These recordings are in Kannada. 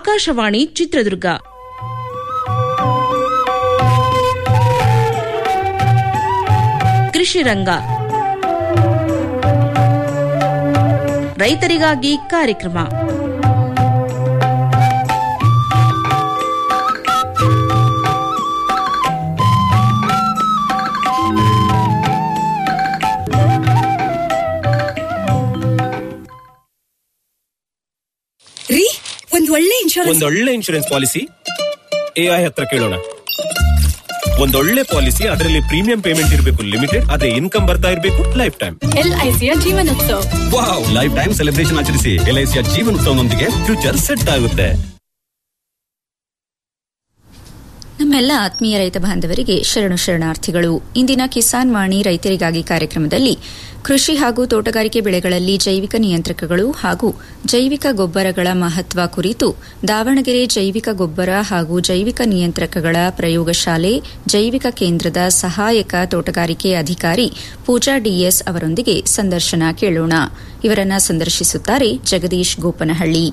ಆಕಾಶವಾಣಿ ಚಿತ್ರದುರ್ಗ ಕೃಷಿ ರಂಗ ರೈತರಿಗಾಗಿ ಕಾರ್ಯಕ್ರಮ ರೀ ಒಂದ್ ಒಳ್ಳೆ ಇನ್ಶೂರೆನ್ಸ್ ಒಂದೊಳ್ಳೆ ಇನ್ಶೂರೆನ್ಸ್ ಪಾಲಿಸಿ ಎಐ ಹತ್ರ ಕೇಳೋಣ ಒಂದೊಳ್ಳೆ ಪಾಲಿಸಿ ಅದರಲ್ಲಿ ಪ್ರೀಮಿಯಂ ಪೇಮೆಂಟ್ ಇರಬೇಕು ಲಿಮಿಟೆಡ್ ಅದೇ ಇನ್ಕಮ್ ಬರ್ತಾ ಇರಬೇಕು ಲೈಫ್ ಟೈಮ್ ಎಲ್ಐಸಿಯ Jeevanotsav wow life time celebration ಆಚರಿಸಿ ಎಲ್ಐಸಿಯ ಜೀವನೋತ್ಸವನೊಂದಿಗೆ ಫ್ಯೂಚರ್ ಸೆಟ್ ಆಗುತ್ತೆ ನಮ್ಮೆಲ್ಲ ಆತ್ಮೀಯ ರೈತ ಬಾಂಧವರಿಗೆ ಶರಣು ಶರಣಾರ್ಥಿಗಳು ಇಂದಿನ ಕಿಸಾನ್ ವಾಣಿ ರೈತರಿಗಾಗಿ ಕಾರ್ಯಕ್ರಮದಲ್ಲಿ ಕೃಷಿ ಹಾಗೂ ತೋಟಗಾರಿಕೆ ಬೆಳೆಗಳಲ್ಲಿ ಜೈವಿಕ ನಿಯಂತ್ರಕಗಳು ಹಾಗೂ ಜೈವಿಕ ಗೊಬ್ಬರಗಳ ಮಹತ್ವ ಕುರಿತು ದಾವಣಗೆರೆ ಜೈವಿಕ ಗೊಬ್ಬರ ಹಾಗೂ ಜೈವಿಕ ನಿಯಂತ್ರಕಗಳ ಪ್ರಯೋಗಶಾಲೆ ಜೈವಿಕ ಕೇಂದ್ರದ ಸಹಾಯಕ ತೋಟಗಾರಿಕೆ ಅಧಿಕಾರಿ ಪೂಜಾ ಡಿಎಸ್ ಅವರೊಂದಿಗೆ ಸಂದರ್ಶನ ಕೇಳೋಣ ಇವರನ್ನ ಸಂದರ್ಶಿಸುತ್ತಾರೆ ಜಗದೀಶ್ ಗೋಪನಹಳ್ಳಿ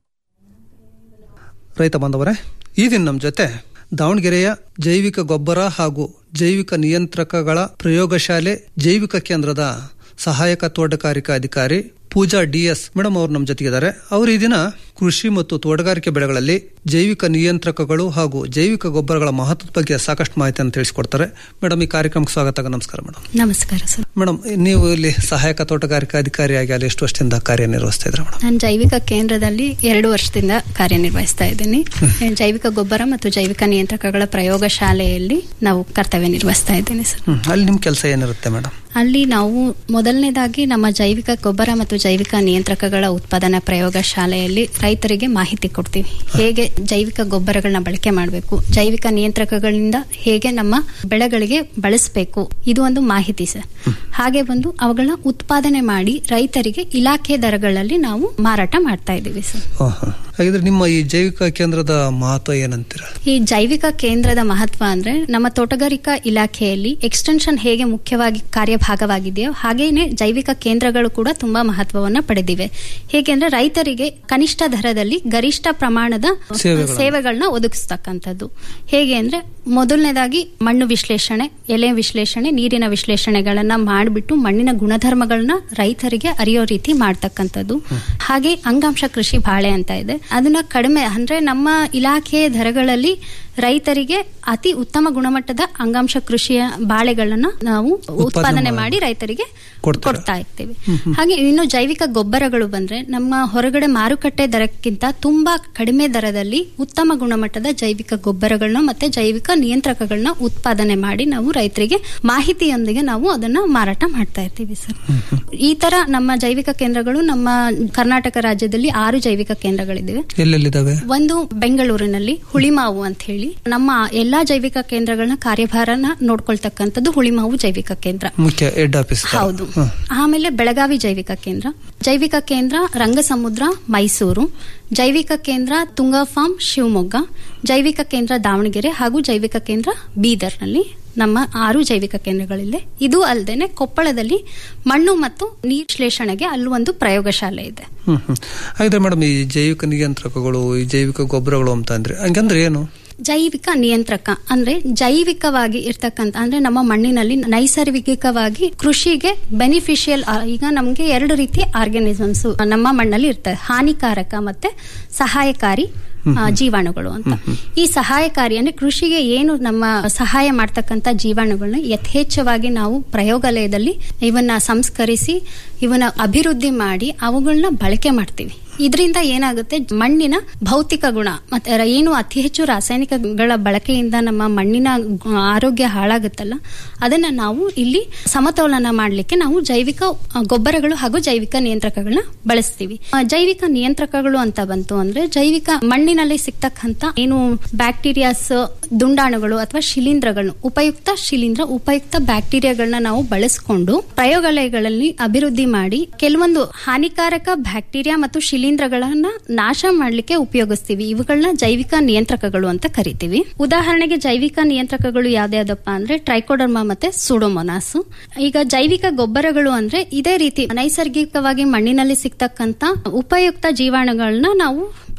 ರೈತ ಬಾಂಧವರೇ ಈ ದಿನ ನಮ್ಮ ಜೊತೆ ದಾವಣಗೆರೆಯ ಜೈವಿಕ ಗೊಬ್ಬರ ಹಾಗೂ ಜೈವಿಕ ನಿಯಂತ್ರಕಗಳ ಪ್ರಯೋಗಶಾಲೆ ಜೈವಿಕ ಕೇಂದ್ರದ ಸಹಾಯಕ ತೋಟಗಾರಿಕಾ ಅಧಿಕಾರಿ ಪೂಜಾ ಡಿಎಸ್ ಮೇಡಮ್ ಅವರು ನಮ್ಮ ಜೊತೆಗಿದ್ದಾರೆ ಅವರು ಈ ದಿನ ಕೃಷಿ ಮತ್ತು ತೋಟಗಾರಿಕೆ ಬೆಳೆಗಳಲ್ಲಿ ಜೈವಿಕ ನಿಯಂತ್ರಕಗಳು ಹಾಗೂ ಜೈವಿಕ ಗೊಬ್ಬರಗಳ ಮಹತ್ವದ ಬಗ್ಗೆ ಸಾಕಷ್ಟು ಮಾಹಿತಿಯನ್ನು ತಿಳಿಸಿಕೊಡ್ತಾರೆ ಮೇಡಮ್ ಈ ಕಾರ್ಯಕ್ರಮಕ್ಕೆ ಸ್ವಾಗತ ನಮಸ್ಕಾರ ಮೇಡಮ್ ನಮಸ್ಕಾರ ಸರ್ ಮೇಡಮ್ ನೀವು ಇಲ್ಲಿ ಸಹಾಯಕ ತೋಟಗಾರಿಕಾ ಅಧಿಕಾರಿಯಾಗಿ ಅಲ್ಲಿ ಎಷ್ಟು ವರ್ಷದಿಂದ ಕಾರ್ಯನಿರ್ವಹಿಸ್ತಾ ಇದ್ರೆ ಮೇಡಮ್ ನಾನು ಜೈವಿಕ ಕೇಂದ್ರದಲ್ಲಿ ಎರಡು ವರ್ಷದಿಂದ ಕಾರ್ಯನಿರ್ವಹಿಸ್ತಾ ಇದ್ದೀನಿ ಜೈವಿಕ ಗೊಬ್ಬರ ಮತ್ತು ಜೈವಿಕ ನಿಯಂತ್ರಕಗಳ ಪ್ರಯೋಗಶಾಲೆಯಲ್ಲಿ ನಾವು ಕರ್ತವ್ಯ ನಿರ್ವಹಿಸ್ತಾ ಇದ್ದೀನಿ ಸರ್ ಹ್ಮ್. ಅಲ್ಲಿ ನಿಮ್ಮ ಕೆಲಸ ಏನಿರುತ್ತೆ ಮೇಡಮ್ ಅಲ್ಲಿ ನಾವು ಮೊದಲನೇದಾಗಿ ನಮ್ಮ ಜೈವಿಕ ಗೊಬ್ಬರ ಮತ್ತು ಜೈವಿಕ ನಿಯಂತ್ರಕಗಳ ಉತ್ಪಾದನಾ ಪ್ರಯೋಗಶಾಲೆಯಲ್ಲಿ ರೈತರಿಗೆ ಮಾಹಿತಿ ಕೊಡ್ತೀವಿ ಹೇಗೆ ಜೈವಿಕ ಗೊಬ್ಬರಗಳನ್ನ ಬಳಕೆ ಮಾಡಬೇಕು ಜೈವಿಕ ನಿಯಂತ್ರಕಗಳಿಂದ ಹೇಗೆ ನಮ್ಮ ಬೆಳೆಗಳಿಗೆ ಬಳಸಬೇಕು ಇದು ಒಂದು ಮಾಹಿತಿ ಸರ್ ಹಾಗೆ ಬಂದು ಅವುಗಳನ್ನ ಉತ್ಪಾದನೆ ಮಾಡಿ ರೈತರಿಗೆ ಇಲಾಖೆ ದರಗಳಲ್ಲಿ ನಾವು ಮಾರಾಟ ಮಾಡ್ತಾ ಇದ್ದೀವಿ ಸರ್ ಓಹೋ. ಹಾಗಿದ್ರೆ ನಿಮ್ಮ ಈ ಜೈವಿಕ ಕೇಂದ್ರದ ಮಹತ್ವ ಏನಂತೀರ ಈ ಜೈವಿಕ ಕೇಂದ್ರದ ಮಹತ್ವ ಅಂದ್ರೆ ನಮ್ಮ ತೋಟಗಾರಿಕಾ ಇಲಾಖೆಯಲ್ಲಿ ಎಕ್ಸ್ಟೆನ್ಷನ್ ಹೇಗೆ ಮುಖ್ಯವಾಗಿ ಕಾರ್ಯಭಾಗವಾಗಿದೆಯೋ ಹಾಗೇನೆ ಜೈವಿಕ ಕೇಂದ್ರಗಳು ಕೂಡ ತುಂಬಾ ಮಹತ್ವವನ್ನ ಪಡೆದಿವೆ ಹೇಗೆಂದ್ರೆ ರೈತರಿಗೆ ಕನಿಷ್ಠ ದರದಲ್ಲಿ ಗರಿಷ್ಠ ಪ್ರಮಾಣದ ಸೇವೆಗಳನ್ನ. ಸೇವೆಗಳನ್ನ ಒದಗಿಸ್ತಕ್ಕಂಥದ್ದು ಹೇಗೆ ಅಂದ್ರೆ ಮೊದಲನೇದಾಗಿ ಮಣ್ಣು ವಿಶ್ಲೇಷಣೆ ಎಲೆ ವಿಶ್ಲೇಷಣೆ ನೀರಿನ ವಿಶ್ಲೇಷಣೆಗಳನ್ನ ಮಾಡಿಬಿಟ್ಟು ಮಣ್ಣಿನ ಗುಣಧರ್ಮಗಳನ್ನ ರೈತರಿಗೆ ಅರಿಯೋ ರೀತಿ ಮಾಡ್ತಕ್ಕಂಥದ್ದು ಹಾಗೆ ಅಂಗಾಂಶ ಕೃಷಿ ಬಾಳೆ ಅಂತ ಇದೆ ಅದನ್ನ ಕಡಿಮೆ ಅಂದ್ರೆ ನಮ್ಮ ಇಲಾಖೆಯ ದರಗಳಲ್ಲಿ ರೈತರಿಗೆ ಅತಿ ಉತ್ತಮ ಗುಣಮಟ್ಟದ ಅಂಗಾಂಶ ಕೃಷಿಯ ಬಾಳೆಗಳನ್ನ ನಾವು ಉತ್ಪಾದನೆ ಮಾಡಿ ರೈತರಿಗೆ ಕೊಡ್ತೀರಾ? ಕೊಡ್ತಾ ಇರ್ತೀವಿ ಹಾಗೆ ಇನ್ನು ಜೈವಿಕ ಗೊಬ್ಬರಗಳು ಬಂದ್ರೆ ನಮ್ಮ ಹೊರಗಡೆ ಮಾರುಕಟ್ಟೆ ದರಕ್ಕಿಂತ ತುಂಬಾ ಕಡಿಮೆ ದರದಲ್ಲಿ ಉತ್ತಮ ಗುಣಮಟ್ಟದ ಜೈವಿಕ ಗೊಬ್ಬರಗಳನ್ನ ಮತ್ತೆ ಜೈವಿಕ ನಿಯಂತ್ರಕಗಳನ್ನ ಉತ್ಪಾದನೆ ಮಾಡಿ ನಾವು ರೈತರಿಗೆ ಮಾಹಿತಿಯೊಂದಿಗೆ ನಾವು ಅದನ್ನ ಮಾರಾಟ ಮಾಡ್ತಾ ಇರ್ತೀವಿ ಸರ್ ಈ ತರ ನಮ್ಮ ಜೈವಿಕ ಕೇಂದ್ರಗಳು ನಮ್ಮ ಕರ್ನಾಟಕ ರಾಜ್ಯದಲ್ಲಿ ಆರು ಜೈವಿಕ ಕೇಂದ್ರಗಳಿವೆ ಎಲ್ಲೆಲ್ಲಿದ್ದಾವೆ ಒಂದು ಬೆಂಗಳೂರಿನಲ್ಲಿ ಹುಳಿಮಾವು ಅಂತ ಹೇಳಿ ನಮ್ಮ ಎಲ್ಲಾ ಜೈವಿಕ ಕೇಂದ್ರಗಳನ್ನ ಕಾರ್ಯಭಾರನ ನೋಡ್ಕೊಳ್ತಕ್ಕಂಥದ್ದು ಹುಳಿಮಾವು ಜೈವಿಕ ಕೇಂದ್ರ ಮುಖ್ಯ ಹೆಡ್ ಆಫೀಸ್ ಹೌದು ಆಮೇಲೆ ಬೆಳಗಾವಿ ಜೈವಿಕ ಕೇಂದ್ರ ಜೈವಿಕ ಕೇಂದ್ರ ರಂಗಸಮುದ್ರ ಮೈಸೂರು ಜೈವಿಕ ಕೇಂದ್ರ ತುಂಗಾ ಫಾರ್ಮ್ ಶಿವಮೊಗ್ಗ ಜೈವಿಕ ಕೇಂದ್ರ ದಾವಣಗೆರೆ ಹಾಗೂ ಜೈವಿಕ ಕೇಂದ್ರ ಬೀದರ್ನಲ್ಲಿ ನಮ್ಮ ಆರು ಜೈವಿಕ ಕೇಂದ್ರಗಳಿದೆ ಇದು ಅಲ್ಲದೆ ಕೊಪ್ಪಳದಲ್ಲಿ ಮಣ್ಣು ಮತ್ತು ನೀರು ವಿಶ್ಲೇಷಣೆಗೆ ಅಲ್ಲೂ ಒಂದು ಪ್ರಯೋಗಶಾಲೆ ಇದೆ ಹ್ಮ್ ಹ್ಮ್ ಹಾಗಿದ್ರೆ ಮೇಡಮ್ ಈ ಜೈವಿಕ ನಿಯಂತ್ರಕಗಳು ಈ ಜೈವಿಕ ಗೊಬ್ಬರಗಳು ಅಂತ ಅಂದ್ರೆ ಹಂಗಂದ್ರೆ ಏನು ಜೈವಿಕ ನಿಯಂತ್ರಕ ಅಂದ್ರೆ ಜೈವಿಕವಾಗಿ ಇರ್ತಕ್ಕಂಥ ಅಂದ್ರೆ ನಮ್ಮ ಮಣ್ಣಿನಲ್ಲಿ ನೈಸರ್ಗಿಕವಾಗಿ ಕೃಷಿಗೆ ಬೆನಿಫಿಷಿಯಲ್ ಈಗ ನಮಗೆ ಎರಡು ರೀತಿ ಆರ್ಗನಿಸಮ್ಸ್ ನಮ್ಮ ಮಣ್ಣಲ್ಲಿ ಇರ್ತವೆ ಹಾನಿಕಾರಕ ಮತ್ತೆ ಸಹಾಯಕಾರಿ ಆ, ಜೀವಾಣುಗಳು ಅಂತ ಈ ಸಹಾಯಕಾರಿ ಅಂದ್ರೆ ಕೃಷಿಗೆ ಏನು ನಮ್ಮ ಸಹಾಯ ಮಾಡ್ತಕ್ಕಂಥ ಜೀವಾಣುಗಳನ್ನ ಯಥೇಚ್ಛವಾಗಿ ನಾವು ಪ್ರಯೋಗಾಲಯದಲ್ಲಿ ಇವನ್ನ ಸಂಸ್ಕರಿಸಿ ಇವನ್ನ ಅಭಿವೃದ್ಧಿ ಮಾಡಿ ಅವುಗಳನ್ನ ಬಳಕೆ ಮಾಡ್ತೀವಿ ಇದರಿಂದ ಏನಾಗುತ್ತೆ ಮಣ್ಣಿನ ಭೌತಿಕ ಗುಣ ಮತ್ತೆ ರ- ಏನು ಅತಿ ಹೆಚ್ಚು ರಾಸಾಯನಿಕಗಳ ಬಳಕೆಯಿಂದ ನಮ್ಮ ಮಣ್ಣಿನ ಗು- ಆರೋಗ್ಯ ಹಾಳಾಗುತ್ತಲ್ಲ ಅದನ್ನ ನಾವು ಇಲ್ಲಿ ಸಮತೋಲನ ಮಾಡಲಿಕ್ಕೆ ನಾವು ಜೈವಿಕ ಆ, ಗೊಬ್ಬರಗಳು ಹಾಗೂ ಜೈವಿಕ ನಿಯಂತ್ರಕಗಳನ್ನ ಬಳಸ್ತೀವಿ ಆ, ಜೈವಿಕ ನಿಯಂತ್ರಕಗಳು ಅಂತ ಬಂತು ಅಂದ್ರೆ ಜೈವಿಕ ಮಣ್ಣಿನಲ್ಲಿ ಸಿಗ್ತಕ್ಕಂತ ಏನು ಬ್ಯಾಕ್ಟೀರಿಯಾಸ್ ದುಂಡಾಣುಗಳು ಅಥವಾ ಶಿಲೀಂಧ್ರಗಳು ಉಪಯುಕ್ತ ಶಿಲೀಂಧ್ರ ಉಪಯುಕ್ತ ಬ್ಯಾಕ್ಟೀರಿಯಾಗಳನ್ನ ನಾವು ಬಳಸಿಕೊಂಡು ಪ್ರಯೋಗಾಲಯಗಳಲ್ಲಿ ಅಭಿವೃದ್ಧಿ ಮಾಡಿ ಕೆಲವೊಂದು ಹಾನಿಕಾರಕ ಬ್ಯಾಕ್ಟೀರಿಯಾ ಮತ್ತು ಶಿಲೀಂಧ್ರಗಳನ್ನ ನಾಶ ಮಾಡಲಿಕ್ಕೆ ಉಪಯೋಗಿಸ್ತೀವಿ ಇವುಗಳನ್ನ ಜೈವಿಕ ನಿಯಂತ್ರಕಗಳು ಅಂತ ಕರಿತೀವಿ ಉದಾಹರಣೆಗೆ ಜೈವಿಕ ನಿಯಂತ್ರಕಗಳು ಯಾವ್ದ್ಯಾವ್ದಪ್ಪ ಅಂದ್ರೆ ಟ್ರೈಕೋಡರ್ಮಾ ಮತ್ತೆ ಸುಡೋಮೊನಾಸ್ ಈಗ ಜೈವಿಕ ಗೊಬ್ಬರಗಳು ಅಂದ್ರೆ ಇದೇ ರೀತಿ ನೈಸರ್ಗಿಕವಾಗಿ ಮಣ್ಣಿನಲ್ಲಿ ಸಿಗ್ತಕ್ಕಂತ ಉಪಯುಕ್ತ ಜೀವಾಣುಗಳನ್ನ ನಾವು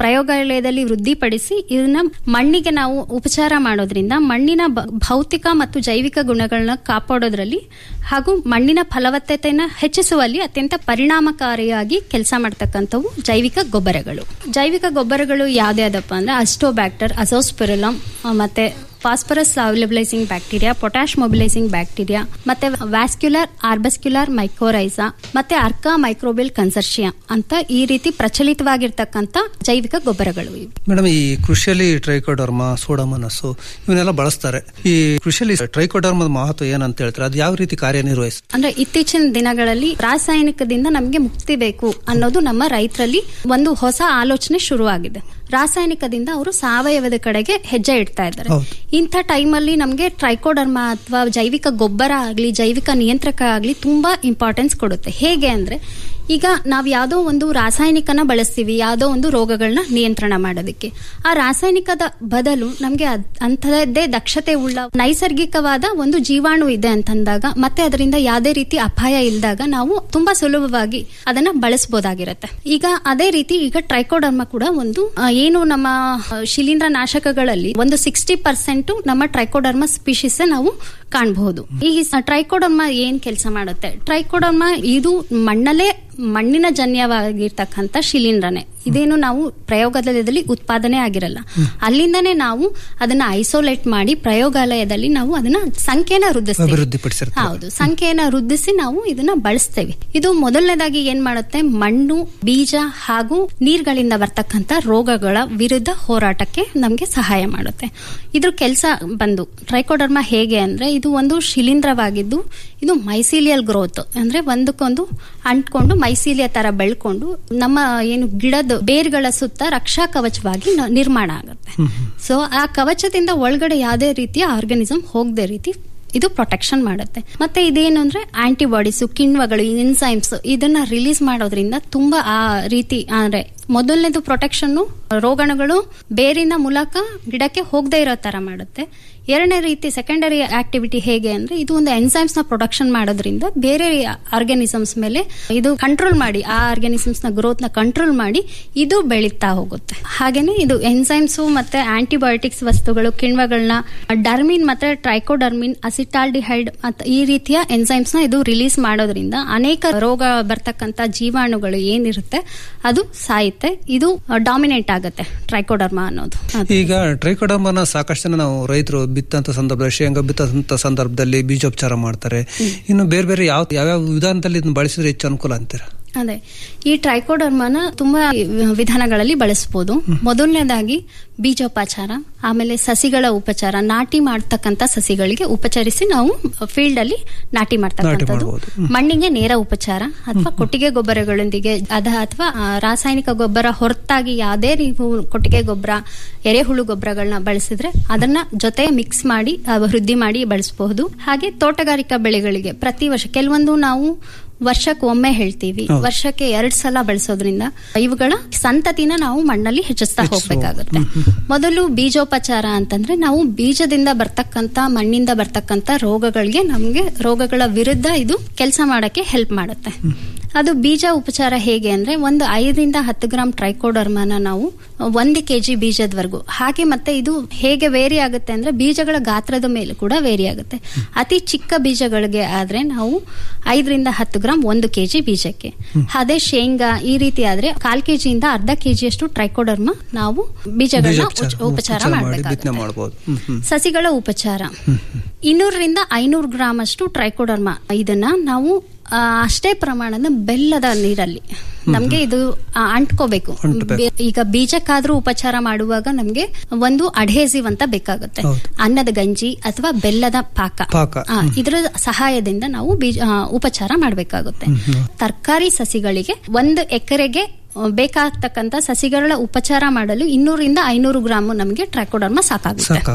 ಪ್ರಯೋಗಾಲಯದಲ್ಲಿ ವೃದ್ಧಿಪಡಿಸಿ ಇದನ್ನ ಮಣ್ಣಿಗೆ ನಾವು ಉಪಚಾರ ಮಾಡೋದ್ರಿಂದ ಮಣ್ಣಿನ ಬ- ಭೌತಿಕ ಮತ್ತು ಜೈವಿಕ ಗುಣಗಳನ್ನ ಕಾಪಾಡೋದ್ರಲ್ಲಿ ಹಾಗೂ ಮಣ್ಣಿನ ಫಲವತ್ತತೆಯನ್ನು ಹೆಚ್ಚಿಸುವಲ್ಲಿ ಅತ್ಯಂತ ಪರಿಣಾಮಕಾರಿಯಾಗಿ ಕೆಲಸ ಮಾಡ್ತಕ್ಕಂಥವು ಜೈವಿಕ ಗೊಬ್ಬರಗಳು ಜೈವಿಕ ಗೊಬ್ಬರಗಳು ಯಾವ್ದ್ಯಾವ್ದಪ್ಪ ಅಂದ್ರೆ ಅಸ್ಟೋಬ್ಯಾಕ್ಟರ್ ಅಸೋಸ್ಪಿರಲಮ್ ಮತ್ತೆ phosphorus solubilising bacteria potash mobilising bacteria ಮತ್ತೆ ವ್ಯಾಸ್ಕ್ಯುಲರ್ ಆರ್ಬಸ್ಕ್ಯುಲರ್ ಮೈಕೋರೈಸಾ ಮತ್ತೆ ಅರ್ಕಾ ಮೈಕ್ರೋಬಿಲ್ ಕನ್ಸರ್ಷಿಯಾ ಅಂತ ಈ ರೀತಿ ಪ್ರಚಲಿತವಾಗಿರ್ತಕ್ಕಂಥ ಜೈವಿಕ ಗೊಬ್ಬರಗಳು ಇವು ಮೇಡಮ್ ಈ ಕೃಷಿಯಲ್ಲಿ ಟ್ರೈಕೋಡರ್ಮ ಸೋಡಮನಸ್ಸು ಇವನ್ನೆಲ್ಲ ಬಳಸ್ತಾರೆ ಈ ಕೃಷಿಯಲ್ಲಿ ಟ್ರೈಕೋಡರ್ಮದ ಮಹತ್ವ ಏನಂತ ಹೇಳ್ತಾರೆ ಅದು ಯಾವ ರೀತಿ ಕಾರ್ಯನಿರ್ವಹಿಸ್ ಅಂದ್ರೆ ಇತ್ತೀಚಿನ ದಿನಗಳಲ್ಲಿ ರಾಸಾಯನಿಕದಿಂದ ನಮಗೆ ಮುಕ್ತಿ ಬೇಕು ಅನ್ನೋದು ನಮ್ಮ ರೈತರಲ್ಲಿ ಒಂದು ಹೊಸ ಆಲೋಚನೆ ಶುರುವಾಗಿದೆ ರಾಸಾಯನಿಕದಿಂದ ಅವರು ಸಾವಯವದ ಕಡೆಗೆ ಹೆಜ್ಜೆ ಇಡ್ತಾ ಇದ್ದಾರೆ ಹೌದು. ಇಂಥ ಟೈಮಲ್ಲಿ ನಮಗೆ ಟ್ರೈಕೋಡರ್ಮ ಅಥವಾ ಜೈವಿಕ ಗೊಬ್ಬರ ಆಗಲಿ ಜೈವಿಕ ನಿಯಂತ್ರಕ ಆಗಲಿ ತುಂಬಾ ಇಂಪಾರ್ಟೆನ್ಸ್ ಕೊಡುತ್ತೆ ಹೇಗೆ ಅಂದ್ರೆ ಈಗ ನಾವು ಯಾವುದೋ ಒಂದು ರಾಸಾಯನಿಕನ ಬಳಸ್ತೀವಿ ಯಾವುದೋ ಒಂದು ರೋಗಗಳನ್ನ ನಿಯಂತ್ರಣ ಮಾಡೋದಕ್ಕೆ ಆ ರಾಸಾಯನಿಕದ ಬದಲು ನಮಗೆ ಅಂಥದ್ದೇ ದಕ್ಷತೆ ಉಳ್ಳ ನೈಸರ್ಗಿಕವಾದ ಒಂದು ಜೀವಾಣು ಇದೆ ಅಂತಂದಾಗ ಮತ್ತೆ ಅದರಿಂದ ಯಾವುದೇ ರೀತಿ ಅಪಾಯ ಇಲ್ದಾಗ ನಾವು ತುಂಬಾ ಸುಲಭವಾಗಿ ಅದನ್ನ ಬಳಸಬಹುದಾಗಿರುತ್ತೆ ಈಗ ಅದೇ ರೀತಿ ಈಗ ಟ್ರೈಕೋಡರ್ಮ ಕೂಡ ಒಂದು ಆ, ಏನು ನಮ್ಮ ಆ, ಶಿಲೀಂಧ್ರ ನಾಶಕಗಳಲ್ಲಿ ಒಂದು ಸಿಕ್ಸ್ಟಿ ಪರ್ಸೆಂಟ್ ನಮ್ಮ ಟ್ರೈಕೋಡರ್ಮ ಸ್ಪೀಶೀಸ್ ನಾವು ಕಾಣಬಹುದು ಈ ಟ್ರೈಕೋಡರ್ಮ ಏನ್ ಕೆಲಸ ಮಾಡುತ್ತೆ ಟ್ರೈಕೋಡರ್ಮ ಇದು ಮಣ್ಣಲ್ಲೇ ಮಣ್ಣಿನ ಜನ್ಯವಾಗಿರ್ತಕ್ಕಂಥ ಶಿಲೀಂಧ್ರನೆ ಇದೇನು ನಾವು ಪ್ರಯೋಗಾಲಯದಲ್ಲಿ ಉತ್ಪಾದನೆ ಆಗಿರಲ್ಲ ಅಲ್ಲಿಂದನೇ ನಾವು ಅದನ್ನ ಐಸೋಲೇಟ್ ಮಾಡಿ ಪ್ರಯೋಗಾಲಯದಲ್ಲಿ ನಾವು ಅದನ್ನ ಸಂಖ್ಯೆನ ವೃದ್ಧಿಸ್ತೀವಿ ಅಭಿವೃದ್ಧಿಪಡಿಸಿರ್ತಾರೆ. ಹೌದು ಸಂಖ್ಯೆಯನ್ನ ವೃದ್ಧಿಸಿ ನಾವು ಇದನ್ನ ಬಳಸ್ತೇವೆ ಇದು ಮೊದಲನೇದಾಗಿ ಏನ್ ಮಾಡುತ್ತೆ ಮಣ್ಣು ಬೀಜ ಹಾಗೂ ನೀರ್ಗಳಿಂದ ಬರ್ತಕ್ಕಂಥ ರೋಗಗಳ ವಿರುದ್ಧ ಹೋರಾಟಕ್ಕೆ ನಮಗೆ ಸಹಾಯ ಮಾಡುತ್ತೆ ಇದ್ರ ಕೆಲಸ ಬಂದು ಟ್ರೈಕೋಡರ್ಮ ಹೇಗೆ ಅಂದ್ರೆ ಇದು ಒಂದು ಶಿಲೀಂಧ್ರವಾಗಿದ್ದು ಇದು ಮೈಸೀಲಿಯಲ್ ಗ್ರೋತ್ ಅಂದ್ರೆ ಒಂದಕ್ಕೊಂದು ಅಂಟ್ಕೊಂಡು ಮೈಸೀಲಿಯ ತರ ಬೆಳ್ಕೊಂಡು ನಮ್ಮ ಏನು ಗಿಡದ ಬೇರ್ಗಳ ಸುತ್ತ ರಕ್ಷಾ ಕವಚವಾಗಿ ನ- ನಿರ್ಮಾಣ ಆಗುತ್ತೆ ಸೊ ಆ ಕವಚದಿಂದ ಒಳಗಡೆ ಯಾವುದೇ ರೀತಿಯ ಆರ್ಗನಿಸಮ್ ಹೋಗದೆ ರೀತಿ ಇದು ಪ್ರೊಟೆಕ್ಷನ್ ಮಾಡುತ್ತೆ ಮತ್ತೆ ಇದೇನು ಅಂದ್ರೆ ಆಂಟಿಬಾಡೀಸ್ ಕಿಣ್ವಗಳು ಇನ್ಸೈಮ್ಸ್ ಇದನ್ನ ರಿಲೀಸ್ ಮಾಡೋದ್ರಿಂದ ತುಂಬಾ ಆ ರೀತಿ ಅಂದ್ರೆ ಮೊದಲನೇದು ಪ್ರೊಟೆಕ್ಷನ್ ರೋಗಾಣುಗಳು ಬೇರಿನ ಮೂಲಕ ಗಿಡಕ್ಕೆ ಹೋಗದೆ ಇರೋ ತರ ಮಾಡುತ್ತೆ ಎರಡನೇ ರೀತಿ ಸೆಕೆಂಡರಿ ಆಕ್ಟಿವಿಟಿ ಹೇಗೆ ಅಂದ್ರೆ ಇದು ಒಂದು ಎನ್ಸೈಮ್ಸ್ ನ ಪ್ರೊಡಕ್ಷನ್ ಮಾಡೋದ್ರಿಂದ ಬೇರೆ ಆರ್ಗಾನಿಸಮ್ಸ್ ಮೇಲೆ ಇದು ಕಂಟ್ರೋಲ್ ಮಾಡಿ ಆ ಆರ್ಗಾನಿಸಮ್ಸ್ ನ ಗ್ರೋತ್ ನ ಕಂಟ್ರೋಲ್ ಮಾಡಿ ಇದು ಬೆಳೀತಾ ಹೋಗುತ್ತೆ ಹಾಗೇನೆ ಇದು ಎನ್ಸೈಮ್ಸ್ ಮತ್ತೆ ಆಂಟಿಬಯೋಟಿಕ್ಸ್ ವಸ್ತುಗಳು ಕಿಣ್ವಗಳನ್ನ ಡರ್ಮಿನ್ ಮತ್ತೆ ಟ್ರೈಕೋಡರ್ಮಿನ್ ಅಸಿಟಾಲ್ಡಿಹೈಡ್ ಮತ್ತೆ ಈ ರೀತಿಯ ಎನ್ಸೈಮ್ಸ್ ನ ಇದು ರಿಲೀಸ್ ಮಾಡೋದ್ರಿಂದ ಅನೇಕ ರೋಗ ಬರ್ತಕ್ಕಂತ ಜೀವಾಣುಗಳು ಏನಿರುತ್ತೆ ಅದು ಸಾಯುತ್ತೆ ಇದು ಡಾಮಿನೇಟ್ ಆಗುತ್ತೆ ಟ್ರೈಕೋಡರ್ಮ ಅನ್ನೋದು ಅದು. ಈಗ ಟ್ರೈಕೋಡರ್ಮನ ಸಾಕಷ್ಟು ಜನ ನಾವು ರೈತರು ಬಿತ್ತಂತ ಸಂದರ್ಭದಲ್ಲಿ ಶೇಂಗಾ ಬಿತ್ತಂತ ಸಂದರ್ಭದಲ್ಲಿ ಬೀಜೋಪಚಾರ ಮಾಡ್ತಾರೆ ಇನ್ನು ಬೇರೆ ಬೇರೆ ಯಾವ ಯಾವ್ಯಾವ ವಿಧಾನದಲ್ಲಿ ಇದನ್ನ ಬಳಸಿದ್ರೆ ಹೆಚ್ಚು ಅನುಕೂಲ ಅಂತೀರಾ ಅದೇ ಈ ಟ್ರೈಕೋಡರ್ಮನ ತುಂಬಾ ವಿಧಾನಗಳಲ್ಲಿ ಬಳಸಬಹುದು ಮೊದಲನೇದಾಗಿ ಬೀಜೋಪಚಾರ ಆಮೇಲೆ ಸಸಿಗಳ ಉಪಚಾರ ನಾಟಿ ಮಾಡ್ತಕ್ಕಂತ ಸಸಿಗಳಿಗೆ ಉಪಚರಿಸಿ ನಾವು ಫೀಲ್ಡ್ ಅಲ್ಲಿ ನಾಟಿ ಮಾಡ್ತಕ್ಕಂಥದ್ದು ಮಾಡ್ಬೋದು. ಮಣ್ಣಿಗೆ ನೇರ ಉಪಚಾರ ಅಥವಾ ಕೊಟ್ಟಿಗೆ ಗೊಬ್ಬರಗಳೊಂದಿಗೆ ಅದ ಅಥವಾ ಆ, ರಾಸಾಯನಿಕ ಗೊಬ್ಬರ ಹೊರತಾಗಿ ಯಾವುದೇ ನೀವು ಕೊಟ್ಟಿಗೆ ಗೊಬ್ಬರ ಎರೆಹುಳು ಗೊಬ್ಬರಗಳನ್ನ ಬಳಸಿದ್ರೆ ಅದನ್ನ ಜೊತೆ ಮಿಕ್ಸ್ ಮಾಡಿ ಅಭಿವೃದ್ಧಿ ಮಾಡಿ ಬಳಸಬಹುದು ಹಾಗೆ ತೋಟಗಾರಿಕಾ ಬೆಳೆಗಳಿಗೆ ಪ್ರತಿ ವರ್ಷ ಕೆಲವೊಂದು ನಾವು ವರ್ಷಕ್ಕೆ ಒಮ್ಮೆ ಹೇಳ್ತೀವಿ ಹೌದು. ವರ್ಷಕ್ಕೆ ಎರಡ್ ಸಲ ಬಳಸೋದ್ರಿಂದ ಇವುಗಳ ಸಂತತಿನ ನಾವು ಮಣ್ಣಲ್ಲಿ ಹೆಚ್ಚಿಸ್ತಾ ಹೋಗ್ಬೇಕಾಗುತ್ತೆ ಮೊದಲು ಬೀಜೋಪಚಾರ ಅಂತಂದ್ರೆ ನಾವು ಬೀಜದಿಂದ ಬರ್ತಕ್ಕಂತ ಮಣ್ಣಿಂದ ಬರ್ತಕ್ಕಂತ ರೋಗಗಳಿಗೆ ನಮಗೆ ರೋಗಗಳ ವಿರುದ್ಧ ಇದು ಕೆಲಸ ಮಾಡಕ್ಕೆ ಹೆಲ್ಪ್ ಮಾಡುತ್ತೆ ಅದು ಬೀಜ ಉಪಚಾರ ಹೇಗೆ ಅಂದ್ರೆ ಒಂದು ಐದರಿಂದ ಹತ್ತು ಗ್ರಾಮ್ ಟ್ರೈಕೋಡರ್ಮನ ನಾವು ಒಂದು ಕೆಜಿ ಬೀಜದವರೆಗೂ ಹಾಗೆ ಮತ್ತೆ ಇದು ಹೇಗೆ ವೇರಿ ಆಗುತ್ತೆ ಅಂದ್ರೆ ಬೀಜಗಳ ಗಾತ್ರದ ಮೇಲೆ ಕೂಡ ವೇರಿ ಆಗುತ್ತೆ ಅತಿ ಚಿಕ್ಕ ಬೀಜಗಳಿಗೆ ಆದ್ರೆ ನಾವು ಐದರಿಂದ ಹತ್ತು ಗ್ರಾಮ್ ಒಂದು ಕೆಜಿ ಬೀಜಕ್ಕೆ ಅದೇ ಶೇಂಗಾ ಈ ರೀತಿ ಆದ್ರೆ ಕಾಲ್ ಕೆಜಿಯಿಂದ ಅರ್ಧ ಕೆಜಿಯಷ್ಟು ಟ್ರೈಕೋಡರ್ಮ ನಾವು ಬೀಜಗಳನ್ನ ಬೀಜೋಪಚಾರ, ಉಚ್- ಉಪಚಾರ ಉಪಚಾರ ಮಾಡಿ ಬಿತ್ತನೆ ಮಾಡಬೇಕಾಗುತ್ತೆ ಮಾಡ್ಬೋದು ಹ್ಮ್, ಹ್ಮ್. ಸಸಿಗಳ ಉಪಚಾರ ಇನ್ನೂರರಿಂದ ಐನೂರು ಗ್ರಾಮ್ ಅಷ್ಟು ಟ್ರೈಕೋಡರ್ಮ ಇದನ್ನ ನಾವು ಆ, ಅಷ್ಟೇ ಪ್ರಮಾಣದ ಬೆಲ್ಲದ ನೀರಲ್ಲಿ ನಮ್ಗೆ ಇದು ಆ, ಅಂಟ್ಕೋಬೇಕು ಅಂಟ್ಬೇಕು. ಬೆ- ಈಗ ಬೀಜಕ್ಕಾದ್ರೂ ಉಪಚಾರ ಮಾಡುವಾಗ ನಮ್ಗೆ ಒಂದು ಅಡ್ಹೇಸಿವ್ ಅಂತ ಬೇಕಾಗುತ್ತೆ ಹೌದು. ಅನ್ನದ ಗಂಜಿ ಅಥವಾ ಬೆಲ್ಲದ ಪಾಕ ಪಾಕ. ಆ, ಇದರ ಸಹಾಯದಿಂದ ನಾವು ಬೀಜ ಆ, ಉಪಚಾರ ಮಾಡಬೇಕಾಗುತ್ತೆ ತರಕಾರಿ ಸಸಿಗಳಿಗೆ ಒಂದು ಎಕರೆಗೆ ಆ, ಬೇಕಾಗ್ತಕ್ಕಂತ ಸಸಿಗಳ ಉಪಚಾರ ಮಾಡಲು ಇನ್ನೂರಿಂದ ಐನೂರು ಗ್ರಾಮ್ ನಮಗೆ ಟ್ರೈಕೋಡರ್ಮ ಸಾಕಾಗುತ್ತೆ ಸಾಕಾಗತ್ತೆ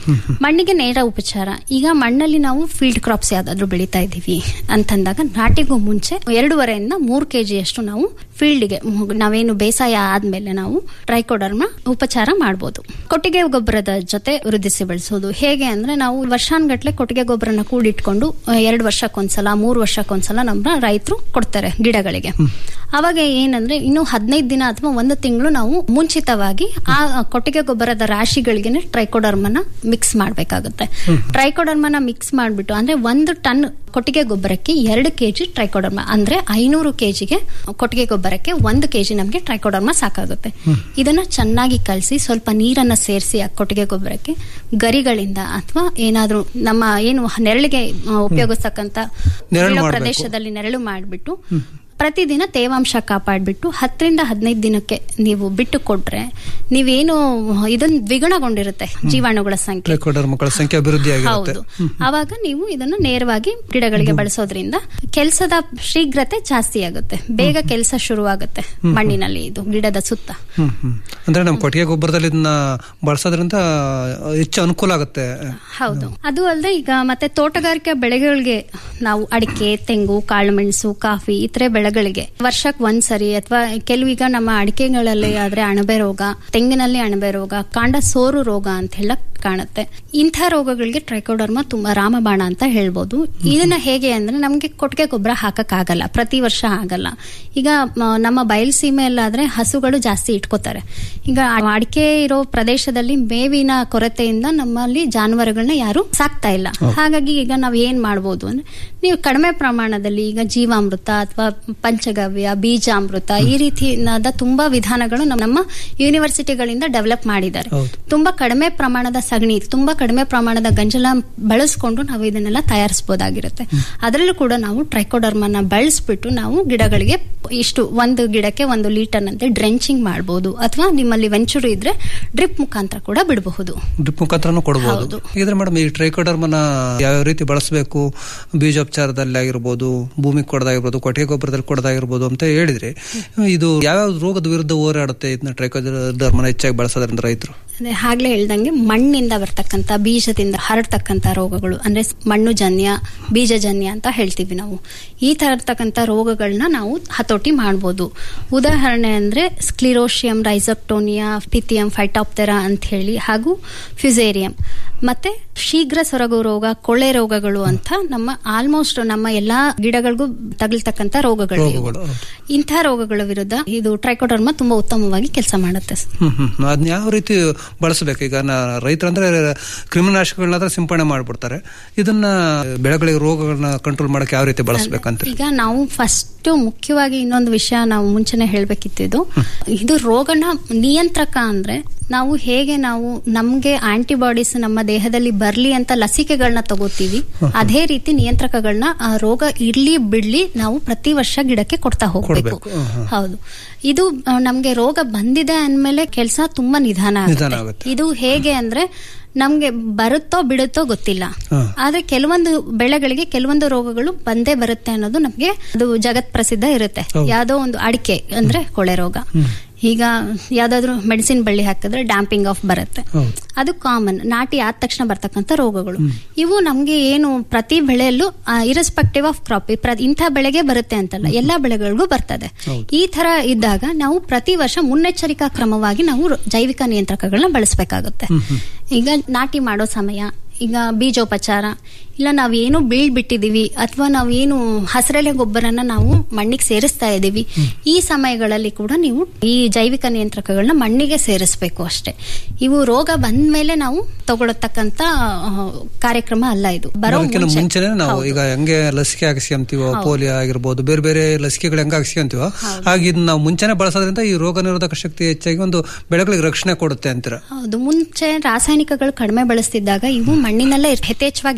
ಮಣ್ಣಿಗೆ ನೇರ ಉಪಚಾರ ಈಗ ಮಣ್ಣಲ್ಲಿ ನಾವು ಫೀಲ್ಡ್ ಕ್ರಾಪ್ಸ್ ಯಾವ್ದಾದ್ರು ಬೆಳೀತಾ ಇದ್ದೀವಿ ಅಂತಂದಾಗ ನಾಟಿಗೂ ಮುಂಚೆ ಎರಡೂವರೆಯಿಂದ ಮೂರು ಕೆಜಿ ಅಷ್ಟು ನಾವು ಫೀಲ್ಡ್ಗೆ ನಾವೇನು ಬೇಸಾಯ ಆದ್ಮೇಲೆ ನಾವು ಟ್ರೈಕೋಡರ್ಮ ಉಪಚಾರ ಮಾಡ್ಬೋದು ಕೊಟ್ಟಿಗೆ ಗೊಬ್ಬರದ ಜೊತೆ ವೃದ್ಧಿಸಿ ಬೆಳೆಸೋದು ಹೇಗೆ ಅಂದ್ರೆ ನಾವು ವರ್ಷಾನ್ಗಟ್ಲೆ ಕೊಟ್ಟಿಗೆ ಗೊಬ್ಬರನ ಕೂಡಿಟ್ಕೊಂಡು ಎರಡು ವರ್ಷಕ್ಕೊಂದ್ಸಲ ಮೂರು ವರ್ಷಕ್ಕೊಂದ್ಸಲ ನಮ್ಮ ರೈತರು ಕೊಡ್ತಾರೆ ಗಿಡಗಳಿಗೆ ಅವಾಗ ಏನಂದ್ರೆ ಇನ್ನು ಹದಿನೈದು ದಿನ ಅಥವಾ ಒಂದು ತಿಂಗಳು ನಾವು ಮುಂಚಿತವಾಗಿ ಆ ಕೊಟ್ಟಿಗೆ ಗೊಬ್ಬರದ ರಾಶಿಗಳಿಗೆ ಟ್ರೈಕೋಡರ್ಮನ ಮಿಕ್ಸ್ ಮಾಡಬೇಕಾಗುತ್ತೆ ಟ್ರೈಕೋಡರ್ಮನ ಮಿಕ್ಸ್ ಮಾಡಿಬಿಟ್ಟು ಅಂದ್ರೆ ಒಂದು ಟನ್ ಕೊಟ್ಟಿಗೆ ಗೊಬ್ಬರಕ್ಕೆ ಎರಡು ಕೆಜಿ ಟ್ರೈಕೋಡರ್ಮ ಅಂದ್ರೆ ಐನೂರು ಕೆಜಿಗೆ ಕೊಟ್ಟಿಗೆ ಗೊಬ್ಬರಕ್ಕೆ ಒಂದು ಕೆಜಿ ನಮಗೆ ಟ್ರೈಕೋಡರ್ಮ ಸಾಕಾಗುತ್ತೆ ಇದನ್ನ ಚೆನ್ನಾಗಿ ಕಲಸಿ ಸ್ವಲ್ಪ ನೀರನ್ನ ಸೇರಿಸಿ ಆ ಕೊಟ್ಟಿಗೆ ಗೊಬ್ಬರಕ್ಕೆ ಗರಿಗಳಿಂದ ಅಥವಾ ಏನಾದ್ರೂ ನಮ್ಮ ಏನು ನೆರಳಿಗೆ ಆ, ಉಪಯೋಗಿಸ್ತಕ್ಕಂತ ನೆರಳು ಬೀಳೋ ಮಾಡ್ಬೇಕು. ಪ್ರದೇಶದಲ್ಲಿ ನೆರಳು ಮಾಡಿಬಿಟ್ಟು ಪ್ರತಿದಿನ ತೇವಾಂಶ ಕಾಪಾಡ್ಬಿಟ್ಟು ಹತ್ತರಿಂದ ಹದಿನೈದು ದಿನಕ್ಕೆ ನೀವು ಬಿಟ್ಟು ಕೊಟ್ರೆ ನೀವೇನು ಇದನ್ನ ದ್ವಿಗುಣಗೊಂಡಿರುತ್ತೆ ಜೀವಾಣುಗಳ ಸಂಖ್ಯೆ ಟ್ರೈಕೋಡರ್ಮಗಳ ಸಂಖ್ಯೆ ಅಭಿವೃದ್ಧಿ ಆಗಿರುತ್ತೆ ಹೌದು ಅವಾಗ ನೀವು ಇದನ್ನು ನೇರವಾಗಿ ಗಿಡಗಳಿಗೆ ಬಳಸೋದ್ರಿಂದ ಕೆಲಸದ ಶೀಘ್ರತೆ ಜಾಸ್ತಿ ಆಗುತ್ತೆ ಬೇಗ ಕೆಲಸ ಶುರುವಾಗುತ್ತೆ ಮಣ್ಣಿನಲ್ಲಿ ಇದು ಗಿಡದ ಸುತ್ತ ಹ್ಮ್ ಹ್ಮ್ ಅಂದ್ರೆ ನಮ್ಮ ಕೊಟ್ಟಿಗೆ ಗೊಬ್ಬರದಲ್ಲಿ ಇದನ್ನ ಬಳಸೋದ್ರಿಂದ ಹೆಚ್ಚು ಅನುಕೂಲ ಆಗುತ್ತೆ ಹೌದು ಅದು ಅಲ್ಲದೆ ಈಗ ಮತ್ತೆ ತೋಟಗಾರಿಕೆ ಬೆಳೆಗಳಿಗೆ ನಾವು ಅಡಿಕೆ ತೆಂಗು ಕಾಳುಮೆಣಸು ಕಾಫಿ ಇತರೆ ಬೆಳೆಗಳಿಗೆ ವರ್ಷಕ್ಕೆ ಒಂದ್ಸರಿ ಅಥವಾ ಕೆಲವೀಗ ನಮ್ಮ ಅಡಿಕೆಗಳಲ್ಲಿ ಆದ್ರೆ ಅಣಬೆ ರೋಗ ತೆಂಗಿನಲ್ಲಿ ಅಣಬೆ ರೋಗ ಕಾಂಡ ಸೋರು ರೋಗ ಅಂತ ಹೇಳ ಕಾಣುತ್ತೆ ಇಂಥ ರೋಗಗಳಿಗೆ ಟ್ರೈಕೋಡರ್ಮ ತುಂಬಾ ರಾಮಬಾಣ ಅಂತ ಹೇಳ್ಬೋದು ಇದನ್ನ ಹೇಗೆ ಅಂದ್ರೆ ನಮ್ಗೆ ಕೊಟ್ಟಿಗೆ ಗೊಬ್ಬರ ಹಾಕಕ್ ಆಗಲ್ಲ ಪ್ರತಿ ವರ್ಷ ಆಗಲ್ಲ ಈಗ ಮ, ನಮ್ಮ ಬಯಲು ಸೀಮೆಯಲ್ಲಾದ್ರೆ ಹಸುಗಳು ಜಾಸ್ತಿ ಇಟ್ಕೋತಾರೆ ಈಗ ಅಡಿಕೆ ಇರೋ ಪ್ರದೇಶದಲ್ಲಿ ಮೇವಿನ ಕೊರತೆಯಿಂದ ನಮ್ಮಲ್ಲಿ ಜಾನುವಾರುಗಳನ್ನ ಯಾರು ಸಾಕ್ತಾ ಇಲ್ಲ ಹಾಗಾಗಿ ಈಗ ನಾವ್ ಏನ್ ಮಾಡ್ಬೋದು ಅಂದ್ರೆ ನೀವು ಕಡಿಮೆ ಪ್ರಮಾಣದಲ್ಲಿ ಈಗ ಜೀವಾಮೃತ ಅಥವಾ ಪಂಚಗವ್ಯ ಬೀಜಾಮೃತ ಈ ರೀತಿಯಾದ ತುಂಬಾ ವಿಧಾನಗಳು ನಮ್ಮ- ನಮ್ಮ ಯೂನಿವರ್ಸಿಟಿಗಳಿಂದ ಡೆವಲಪ್ ಮಾಡಿದ್ದಾರೆ ಹೌದು. ತುಂಬಾ ಕಡಿಮೆ ಪ್ರಮಾಣದ ಸಗಣಿ ತುಂಬಾ ಕಡಿಮೆ ಪ್ರಮಾಣದ ಗಂಜಲ ಬಳಸ್ಕೊಂಡು ನಾವು ಇದನ್ನೆಲ್ಲ ತಯಾರಿಸಬಹುದಾಗಿರುತ್ತೆ ಅದರಲ್ಲೂ ಕೂಡ ನಾವು ಟ್ರೈಕೋಡರ್ಮನ ಬಳಸ್ಬಿಟ್ಟು ನಾವು ಗಿಡಗಳಿಗೆ ಇಷ್ಟು ಒಂದು ಗಿಡಕ್ಕೆ ಒಂದು ಲೀಟರ್ ನಂತೆ ಡ್ರೆಂಚಿಂಗ್ ಮಾಡಬಹುದು ಅಥವಾ ನಿಮ್ಮಲ್ಲಿ ವೆಂಚೂರು ಇದ್ರೆ ಡ್ರಿಪ್ ಮುಖಾಂತರ ಕೂಡ ಬಿಡಬಹುದು ಡ್ರಿಪ್ ಮುಖಾಂತರನು ಕೊಡಬಹುದು ಹೌದು. ಇದ್ರೆ ಮೇಡಮ್ ಈ ಟ್ರೈಕೋಡರ್ಮನ ಯಾವ ರೀತಿ ಬಳಸಬೇಕು ಬೀಜೋಪಚಾರದಲ್ಲಿ ಆಗಿರ್ಬೋದು ಭೂಮಿ ಕೊಡೋದಾಗಿರ್ಬೋದು ಕೊಟ್ಟಿಗೆ ಗೊಬ್ಬರದಲ್ಲಿ ಕೊಡೋದಾಗಿರ್ಬೋದು ಅಂತ ಹೇಳಿದ್ರಿ ಇದು ಯಾವ್ಯಾವ ರೋಗದ ವಿರುದ್ಧ ಹೋರಾಡುತ್ತೆ ಇದನ್ನ ಟ್ರೈಕೋಡರ್ಮನ ಹೆಚ್ಚಾಗಿ ಬಳಸೋದ್ರಿಂದ ರೈತರು ಅದೇ ಆಗ್ಲೇ ಹೇಳ್ದಂಗೆ ಮಣ್ಣಿಂದ ಬರ್ತಕ್ಕಂಥ ಬೀಜದಿಂದ ಹರಡ್ತಕ್ಕಂಥ ರೋಗಗಳು ಅಂದ್ರೆ ಮಣ್ಣು ಜನ್ಯ ಬೀಜಜನ್ಯ ಅಂತ ಹೇಳ್ತೀವಿ ನಾವು ಈ ತರ ಇರ್ತಕ್ಕಂಥ ರೋಗಗಳನ್ನ ನಾವು ಹತೋಟಿ ಮಾಡ್ಬೋದು ಉದಾಹರಣೆ ಅಂದ್ರೆ ಸ್ಕ್ಲಿರೋಶಿಯಂ ರೈಸಪ್ಟೋನಿಯಾ ಪಿಥಿಯಂ ಫೈಟಾಪ್ತೆರಾ ಅಂತ ಹೇಳಿ ಹಾಗೂ ಫ್ಯುಸೇರಿಯಂ ಮತ್ತೆ ಶೀಘ್ರ ಸೊರಗು ರೋಗ ಕೊಳ್ಳೆ ರೋಗಗಳು ಅಂತ ನಮ್ಮ ಆಲ್ಮೋಸ್ಟ್ ನಮ್ಮ ಎಲ್ಲಾ ಗಿಡಗಳಿಗೂ ತಗಲ್ತಕ್ಕಂಥ ರೋಗಗಳು ಇವು. ರೋಗಗಳು, ಹೌದು. ಇಂಥ ರೋಗಗಳ ವಿರುದ್ಧ ಇದು ಟ್ರೈಕೋಡರ್ಮ ತುಂಬಾ ಉತ್ತಮವಾಗಿ ಕೆಲಸ ಮಾಡುತ್ತೆ ಹ್ಮ್ ಹ್ಮ್ ಅದನ್ನ ಯಾವ ರೀತಿ ಬಳಸಬೇಕು ಈಗ ನಾ ರೈತರಂದ್ರೆ ಕ್ರಿಮಿನಾಶಕಗಳನ್ನ ಸಿಂಪಡಣೆ ಮಾಡ್ಬಿಡ್ತಾರೆ ಇದನ್ನ ಬೆಳೆಗಳಿಗೆ ರೋಗಗಳನ್ನ ಕಂಟ್ರೋಲ್ ಮಾಡಕ್ಕೆ ಯಾವ ರೀತಿ ಬಳಸಬೇಕಂತ ಈಗ ನಾವು ಫಸ್ಟ್ ಮುಖ್ಯವಾಗಿ ಇನ್ನೊಂದು ವಿಷಯ ನಾವು ಮುಂಚೆನೆ ಹೇಳ್ಬೇಕಿತ್ತು ಇದು ರೋಗನ ನಿಯಂತ್ರಕ ಅಂದ್ರೆ ನಾವು ಹೇಗೆ ನಾವು ನಮ್ಗೆ ಆಂಟಿಬಾಡೀಸ್ ನಮ್ಮ ದೇಹದಲ್ಲಿ ಬರ್ಲಿ ಅಂತ ಲಸಿಕೆಗಳನ್ನ ತಗೋತೀವಿ ಅದೇ ರೀತಿ ನಿಯಂತ್ರಕಗಳನ್ನ ಆ ರೋಗ ಇರ್ಲಿ ಬಿಡ್ಲಿ ನಾವು ಪ್ರತಿ ವರ್ಷ ಗಿಡಕ್ಕೆ ಕೊಡ್ತಾ ಹೋಗ್ಬೇಕು ಕೊಡ್ಬೇಕು. ಹ್ಮ್, ಹ್ಮ್. ಹೌದು ಇದು ಆ, ನಮ್ಗೆ ರೋಗ ಬಂದಿದೆ ಅಂದ್ಮೇಲೆ ಕೆಲಸ ತುಂಬಾ ನಿಧಾನ ನಿಧಾನ ಆಗುತ್ತೆ ಆಗುತ್ತೆ. ಇದು ಹೇಗೆ ಅಂದ್ರೆ ನಮ್ಗೆ ಬರುತ್ತೋ ಬಿಡುತ್ತೋ ಗೊತ್ತಿಲ್ಲ ಹಾ. ಆದ್ರೆ ಕೆಲವೊಂದು ಬೆಳೆಗಳಿಗೆ ಕೆಲವೊಂದು ರೋಗಗಳು ಬಂದೇ ಬರುತ್ತೆ ಅನ್ನೋದು ನಮ್ಗೆ ಅದು ಜಗತ್ ಪ್ರಸಿದ್ಧ ಇರುತ್ತೆ ಹೌದು. ಯಾವ್ದೋ ಒಂದು ಅಡಿಕೆ ಅಂದ್ರೆ ಕೊಳೆ ರೋಗ ಈಗ ಯಾವ್ದಾದ್ರು ಮೆಡಿಸಿನ್ ಬಳ್ಳಿ ಹಾಕಿದ್ರೆ ಡ್ಯಾಂಪಿಂಗ್ ಆಫ್ ಬರುತ್ತೆ ಹೌದು. ಅದು ಕಾಮನ್ ನಾಟಿ ಆದ ತಕ್ಷಣ ಬರ್ತಕ್ಕಂಥ ರೋಗಗಳು ಇವು ನಮ್ಗೆ ಏನು ಪ್ರತಿ ಬೆಳೆಯಲ್ಲೂ ಇರೆಸ್ಪೆಕ್ಟಿವ್ ಆಫ್ ಕ್ರಾಪ್ ಇಂಥ ಬೆಳೆಗೆ ಬರುತ್ತೆ ಅಂತಲ್ಲ ಎಲ್ಲಾ ಬೆಳೆಗಳಿಗೂ ಬರ್ತದೆ ಈ ತರ ಇದ್ದಾಗ ನಾವು ಪ್ರತಿ ವರ್ಷ ಮುನ್ನೆಚ್ಚರಿಕಾ ಕ್ರಮವಾಗಿ ನಾವು ರ- ಜೈವಿಕ ನಿಯಂತ್ರಕಗಳನ್ನ ಬಳಸಬೇಕಾಗುತ್ತೆ ಈಗ ನಾಟಿ ಮಾಡೋ ಸಮಯ ಈಗ ಬೀಜೋಪಚಾರ ಇಲ್ಲ ನಾವೇನು ಬೀಳ್ ಬಿಟ್ಟಿದೀವಿ ಅಥವಾ ನಾವೇನು ಹಸಿರೆಲೆ ಗೊಬ್ಬರನ ನಾವು ಮಣ್ಣಿಗೆ ಸೇರಿಸ್ತಾ ಇದೀವಿ ಈ ಸಮಯಗಳಲ್ಲಿ ಕೂಡ ನೀವು ಈ ಜೈವಿಕ ನಿಯಂತ್ರಕಗಳನ್ನ ಮಣ್ಣಿಗೆ ಸೇರಿಸಬೇಕು ಅಷ್ಟೇ ಇವು ರೋಗ ಬಂದ ಮೇಲೆ ನಾವು ತಗೊಳತಕ್ಕಂತ ಆ, ಕಾರ್ಯಕ್ರಮ ಅಲ್ಲ ಇದು ಬರೋ ಅದಕ್ಕಿಂತ ಮುಂಚೆ. ಮುಂಚೆನೆ ನಾವು ಹೌದು. ಈಗ ಹೆಂಗೆ ಲಸಿಕೆ ಹಾಕಿಸ್ಕೊಂತೀವೋ ಪೋಲಿಯೋ ಆಗಿರ್ಬೋದು ಬೇರೆ ಬೇರೆ ಲಸಿಕೆಗಳು ಹೆಂಗ ಹಾಕಿಸ್ಕೊಂತೀವೋ ಹಾಗೆ ಇದನ್ನ ನಾವು ಮುಂಚೆನೆ ಬಳಸೋದ್ರಿಂದ ಈ ರೋಗ ನಿರೋಧಕ ಶಕ್ತಿ ಹೆಚ್ಚಾಗಿ ಒಂದು ಬೆಳೆಗಳಿಗೆ ರಕ್ಷಣೆ ಕೊಡುತ್ತೆ ಅಂತೀರ ಹೌದು ಮುಂಚೆ ರಾಸಾಯನಿಕಗಳು ಕಡಿಮೆ ಬಳಸ್ತಿದ್ದಾಗ ಇವು ಮಣ್ಣಿನಲ್ಲೇ ಯಥೇಚ್ಛವಾಗಿ ಇರ್ತಾ ಇರ್ತಾ ಇತ್ತು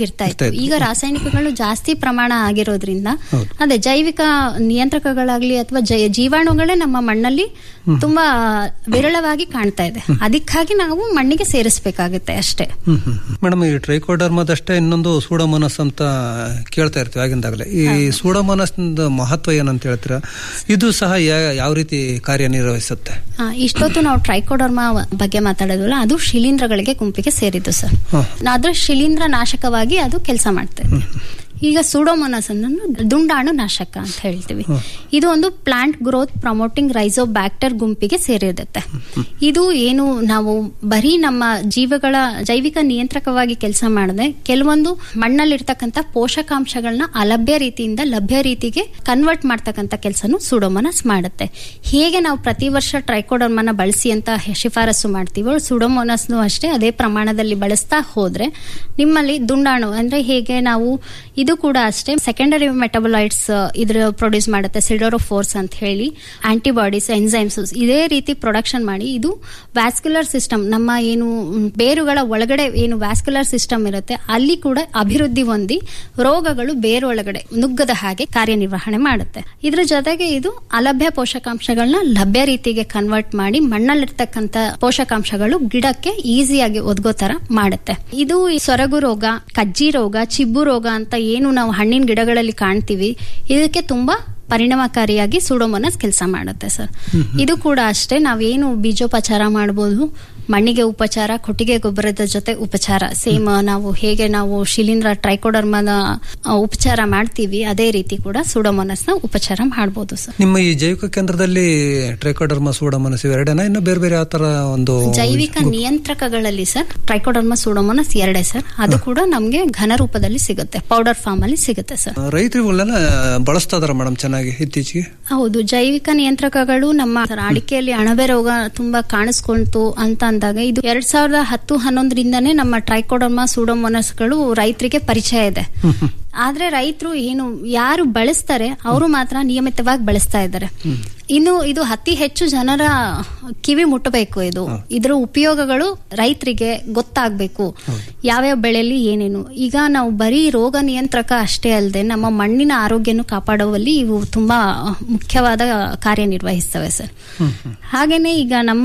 ಹೌದು ಈಗ ರಾಸಾಯನಿಕಗಳು ಜಾಸ್ತಿ ಪ್ರಮಾಣ ಆಗಿರೋದ್ರಿಂದ ಅದೇ ಜೈವಿಕ ನಿಯಂತ್ರಕಗಳಾಗ್ಲಿ ಅಥವಾ ಜೈ ಜೀವಾಣುಗಳೇ ನಮ್ಮ ಮಣ್ಣಲ್ಲಿ ತುಂಬಾ ವಿರಳವಾಗಿ ಕಾಣ್ತಾ ಇದೆ ಅದಕ್ಕಾಗಿ ನಾವು ಮಣ್ಣಿಗೆ ಸೇರಿಸಬೇಕಾಗುತ್ತೆ ಅಷ್ಟೇ ಮೇಡಮ್ ಈ ಟ್ರೈಕೋಡರ್ಮದಷ್ಟೇ ಇನ್ನೊಂದು ಸೂಡೋಮೋನಸ್ ಅಂತ ಕೇಳ್ತಾ ಇರ್ತೀವಿ ಆಗಿಂದಾಗಲೇ ಈ ಸೂಡೋಮೋನಸ್ ಮಹತ್ವ ಏನಂತ ಹೇಳ್ತೀರಾ ಇದು ಸಹ ಯಾ- ಯಾವ ರೀತಿ ಕಾರ್ಯನಿರ್ವಹಿಸುತ್ತೆ ಆ, ಇಷ್ಟೊತ್ತು ನಾವು ಟ್ರೈಕೋಡರ್ಮಾ ಬಗ್ಗೆ ಮಾತಾಡೋದಲ್ಲ ಅದು ಶಿಲೀಂಧ್ರಗಳಿಗೆ ಗುಂಪಿಗೆ ಸೇರಿದ್ದು ಸರ್ ಹ. ಅದ್ರ ಶಿಲೀಂಧ್ರ ನಾಶಕವಾಗಿ ಅದು ಕೆಲಸ ಮಾಡ್ತಾ ಇದೆ ಈಗ ಸೂಡೋಮೋನಸ್ ಅನ್ನು ದುಂಡಾಣು ನಾಶಕ ಅಂತ ಹೇಳ್ತೀವಿ ಇದು ಒಂದು ಪ್ಲಾಂಟ್ ಗ್ರೋತ್ ಪ್ರಮೋಟಿಂಗ್ ರೈಸೋಬ್ಯಾಕ್ಟರ್ ಗುಂಪಿಗೆ ಸೇರಿರುತ್ತೆ ಇದು ಏನು ನಾವು ಬರೀ ನಮ್ಮ ಜೀವಗಳ ಜೈವಿಕ ನಿಯಂತ್ರಕವಾಗಿ ಕೆಲಸ ಮಾಡದೆ ಕೆಲವೊಂದು ಮಣ್ಣಲ್ಲಿರ್ತಕ್ಕಂಥ ಪೋಷಕಾಂಶಗಳನ್ನ ಅಲಭ್ಯ ರೀತಿಯಿಂದ ಲಭ್ಯ ರೀತಿಗೆ ಕನ್ವರ್ಟ್ ಮಾಡ್ತಕ್ಕಂಥ ಕೆಲಸನು ಸೂಡೋಮೋನಸ್ ಮಾಡುತ್ತೆ ಹೇಗೆ ನಾವು ಪ್ರತಿ ವರ್ಷ ಟ್ರೈಕೋಡರ್ಮನ ಬಳಸಿ ಅಂತ ಶಿಫಾರಸು ಮಾಡ್ತೀವೋ ಸುಡೋಮೋನಸ್ನು ಅಷ್ಟೇ ಅದೇ ಪ್ರಮಾಣದಲ್ಲಿ ಬಳಸ್ತಾ ಹೋದ್ರೆ ನಿಮ್ಮಲ್ಲಿ ದುಂಡಾಣು ಅಂದ್ರೆ ಹೇಗೆ ನಾವು ಇದು ಕೂಡ ಅಷ್ಟೇ ಸೆಕೆಂಡರಿ ಮೆಟಬಲೈಟ್ಸ್ ಇದ್ರ ಪ್ರೊಡ್ಯೂಸ್ ಮಾಡುತ್ತೆ ಸಿಡೋರೋಫೋರ್ಸ್ ಅಂತ ಹೇಳಿ ಆಂಟಿಬಾಡೀಸ್ ಎನ್ಸೈಮ್ಸ್ ಇದೇ ರೀತಿ ಪ್ರೊಡಕ್ಷನ್ ಮಾಡಿ ಇದು ವ್ಯಾಸ್ಕ್ಯುಲರ್ ಸಿಸ್ಟಮ್ ನಮ್ಮ ಏನು ಮ್, ಬೇರುಗಳ ಒಳಗಡೆ ಏನು ವ್ಯಾಸ್ಕ್ಯುಲರ್ ಸಿಸ್ಟಮ್ ಇರುತ್ತೆ ಅಲ್ಲಿ ಕೂಡ ಅಭಿವೃದ್ಧಿ ಹೊಂದಿ ರೋಗಗಳು ಬೇರೊಳಗಡೆ ನುಗ್ಗದ ಹಾಗೆ ಕಾರ್ಯನಿರ್ವಹಣೆ ಮಾಡುತ್ತೆ ಇದ್ರ ಜೊತೆಗೆ ಇದು ಅಲಭ್ಯ ಪೋಷಕಾಂಶಗಳನ್ನ ಲಭ್ಯ ರೀತಿಗೆ ಕನ್ವರ್ಟ್ ಮಾಡಿ ಮಣ್ಣಲ್ಲಿರ್ತಕ್ಕಂಥ ಪೋಷಕಾಂಶಗಳು ಗಿಡಕ್ಕೆ ಈಸಿಯಾಗಿ ಒದಗೋ ತರ ಮಾಡುತ್ತೆ ಇದು ಈ ಸೊರಗು ರೋಗ ಕಜ್ಜಿ ರೋಗ ಚಿಬ್ಬು ರೋಗ ಅಂತ ಏನು ನಾವು ಹಣ್ಣಿನ ಗಿಡಗಳಲ್ಲಿ ಕಾಣ್ತೀವಿ ಇದಕ್ಕೆ ತುಂಬಾ ಪರಿಣಾಮಕಾರಿಯಾಗಿ ಸೂಡೋಮೋನಸ್ ಕೆಲಸ ಮಾಡುತ್ತೆ ಸರ್ ಇದು ಕೂಡ ಅಷ್ಟೇ ನಾವೇನು ಬೀಜೋಪಚಾರ ಮಾಡಬಹುದು ಮಣ್ಣಿಗೆ ಉಪಚಾರ ಕೊಟ್ಟಿಗೆ ಗೊಬ್ಬರದ ಜೊತೆ ಉಪಚಾರ ಸೇಮ್ ನಾವು ಹೇಗೆ ನಾವು ಶಿಲೀಂಧ್ರ ಟ್ರೈಕೋಡರ್ಮದ ಆ, ಉಪಚಾರ ಮಾಡ್ತೀವಿ ಅದೇ ರೀತಿ ಕೂಡ ಸೂಡೋಮೋನಸ್ನ ಉಪಚಾರ ಮಾಡಬಹುದು ಸರ್ ನಿಮ್ಮ ಈ ಜೈವಿಕ ಕೇಂದ್ರದಲ್ಲಿ ಟ್ರೈಕೋಡರ್ಮ ಸೂಡೋಮೋನಸ್ ಇವೆರಡೇನಾ ಇನ್ನು ಬೇರೆ ಬೇರೆ ಯಾವ ತರ ಒಂದು ಜೈವಿಕ ನಿಯಂತ್ರಕಗಳಲ್ಲಿ ಸರ್ ಟ್ರೈಕೋಡರ್ಮ ಸೂಡೋಮೋನಸ್ ಎರಡೇ ಸರ್ ಅದು ಕೂಡ ನಮಗೆ ಘನ ರೂಪದಲ್ಲಿ ಸಿಗುತ್ತೆ ಪೌಡರ್ ಫಾರ್ಮ್ ಅಲ್ಲಿ ಸಿಗುತ್ತೆ ಸರ್ ರೈತರು ಇವನ್ನೆಲ್ಲ ಬಳಸ್ತಾ ಇದಾರ ಮೇಡಮ್ ಚೆನ್ನಾಗಿ ಇತ್ತೀಚೆಗೆ ಹೌದು ಜೈವಿಕ ನಿಯಂತ್ರಕಗಳು ನಮ್ಮ ಅಡಿಕೆಯಲ್ಲಿ ಅಣಬೆ ರೋಗ ತುಂಬಾ ಕಾಣಿಸ್ಕೊಂತು ಅಂತ ಅಂದಾಗ ಇದು ಎರಡ್ ಸಾವಿರದ ಹತ್ತು ಹನ್ನೊಂದರಿಂದನೇ ನಮ್ಮ ಟ್ರೈಕೋಡರ್ಮಾ ಸೂಡೋಮೋನಸ್ಗಳು ರೈತರಿಗೆ ಪರಿಚಯ ಇದೆ ಆದ್ರೆ ರೈತರು ಏನು ಯಾರು ಬಳಸ್ತಾರೆ ಅವರು ಮಾತ್ರ ನಿಯಮಿತವಾಗಿ ಬಳಸ್ತಾ ಇದ್ದಾರೆ ಇನ್ನು ಇದು ಅತಿ ಹೆಚ್ಚು ಜನರ ಕಿವಿ ಮುಟ್ಟಬೇಕು ಇದು ಇದರ ಉಪಯೋಗಗಳು ರೈತರಿಗೆ ಗೊತ್ತಾಗಬೇಕು ಯಾವ್ಯಾವ ಬೆಳೆಯಲ್ಲಿ ಏನೇನು ಈಗ ನಾವು ಬರೀ ರೋಗ ನಿಯಂತ್ರಕ ಅಷ್ಟೇ ಅಲ್ಲದೆ ನಮ್ಮ ಮಣ್ಣಿನ ಆರೋಗ್ಯನು ಕಾಪಾಡುವಲ್ಲಿ ಇವು ತುಂಬಾ ಮುಖ್ಯವಾದ ಕಾರ್ಯನಿರ್ವಹಿಸ್ತವೆ ಸರ್ ಹಾಗೇನೆ ಈಗ ನಮ್ಮ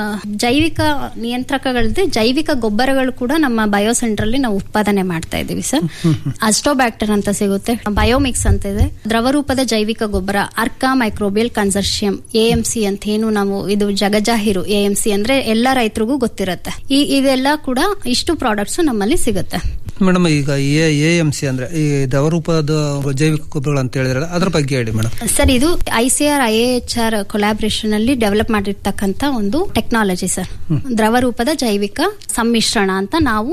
ಜೈವಿಕ ನಿಯಂತ್ರಕಗಳದ್ದು ಜೈವಿಕ ಗೊಬ್ಬರಗಳು ಕೂಡ ನಮ್ಮ ಬಯೋ ಸೆಂಟರ್ ಅಲ್ಲಿ ನಾವು ಉತ್ಪಾದನೆ ಮಾಡ್ತಾ ಇದೀವಿ ಸರ್ ಅಸ್ಟೋಬ್ಯಾಕ್ಟರ್ ಅಂತ ಸಿಗುತ್ತೆ ಬಯೋಮಿಕ್ಸ್ ಅಂತ ಇದೆ ದ್ರವ ರೂಪದ ಜೈವಿಕ ಗೊಬ್ಬರ ಅರ್ಕಾ ಮೈಕ್ರೋಬಿಯಲ್ ಕನ್ಸರ್ಷಿಯಂ ಎಎಂಸಿ ಅಂತ ಏನು ನಾವು ಇದು ಜಗಜಾಹಿರು ಎಎಂಸಿ ಅಂದ್ರೆ ಎಲ್ಲ ರೈತರಿಗೂ ಗೊತ್ತಿರುತ್ತೆ ಈ ಇದೆಲ್ಲ ಕೂಡ ಇಷ್ಟು ಪ್ರಾಡಕ್ಟ್ಸ್ ನಮ್ಮಲ್ಲಿ ಸಿಗುತ್ತೆ ಮೇಡಮ್ ಈಗ ಎ ಎಂ ಸಿ ಅಂದ್ರೆ ಈ ದವರೂಪದ ಜೈವಿಕ ಗೊಬ್ಬರಗಳು ಅಂತ ಹೇಳಿದ್ರೆ ಅದ್ರ ಬಗ್ಗೆ ಹೇಳಿ ಮೇಡಮ್ ಸರ್ ಇದು ಐಸಿಆರ್ ಐಎಚ್ಆರ್ ಕೊಲಾಬ್ರೇಷನ್ ಅಲ್ಲಿ ಡೆವಲಪ್ ಮಾಡಿರ್ತಕ್ಕಂತ ಒಂದು ಟೆಕ್ನಾಲಜಿ ಸರ್ ದ್ರವ ರೂಪದ ಜೈವಿಕ ಸಮ್ಮಿಶ್ರಣ ಅಂತ ನಾವು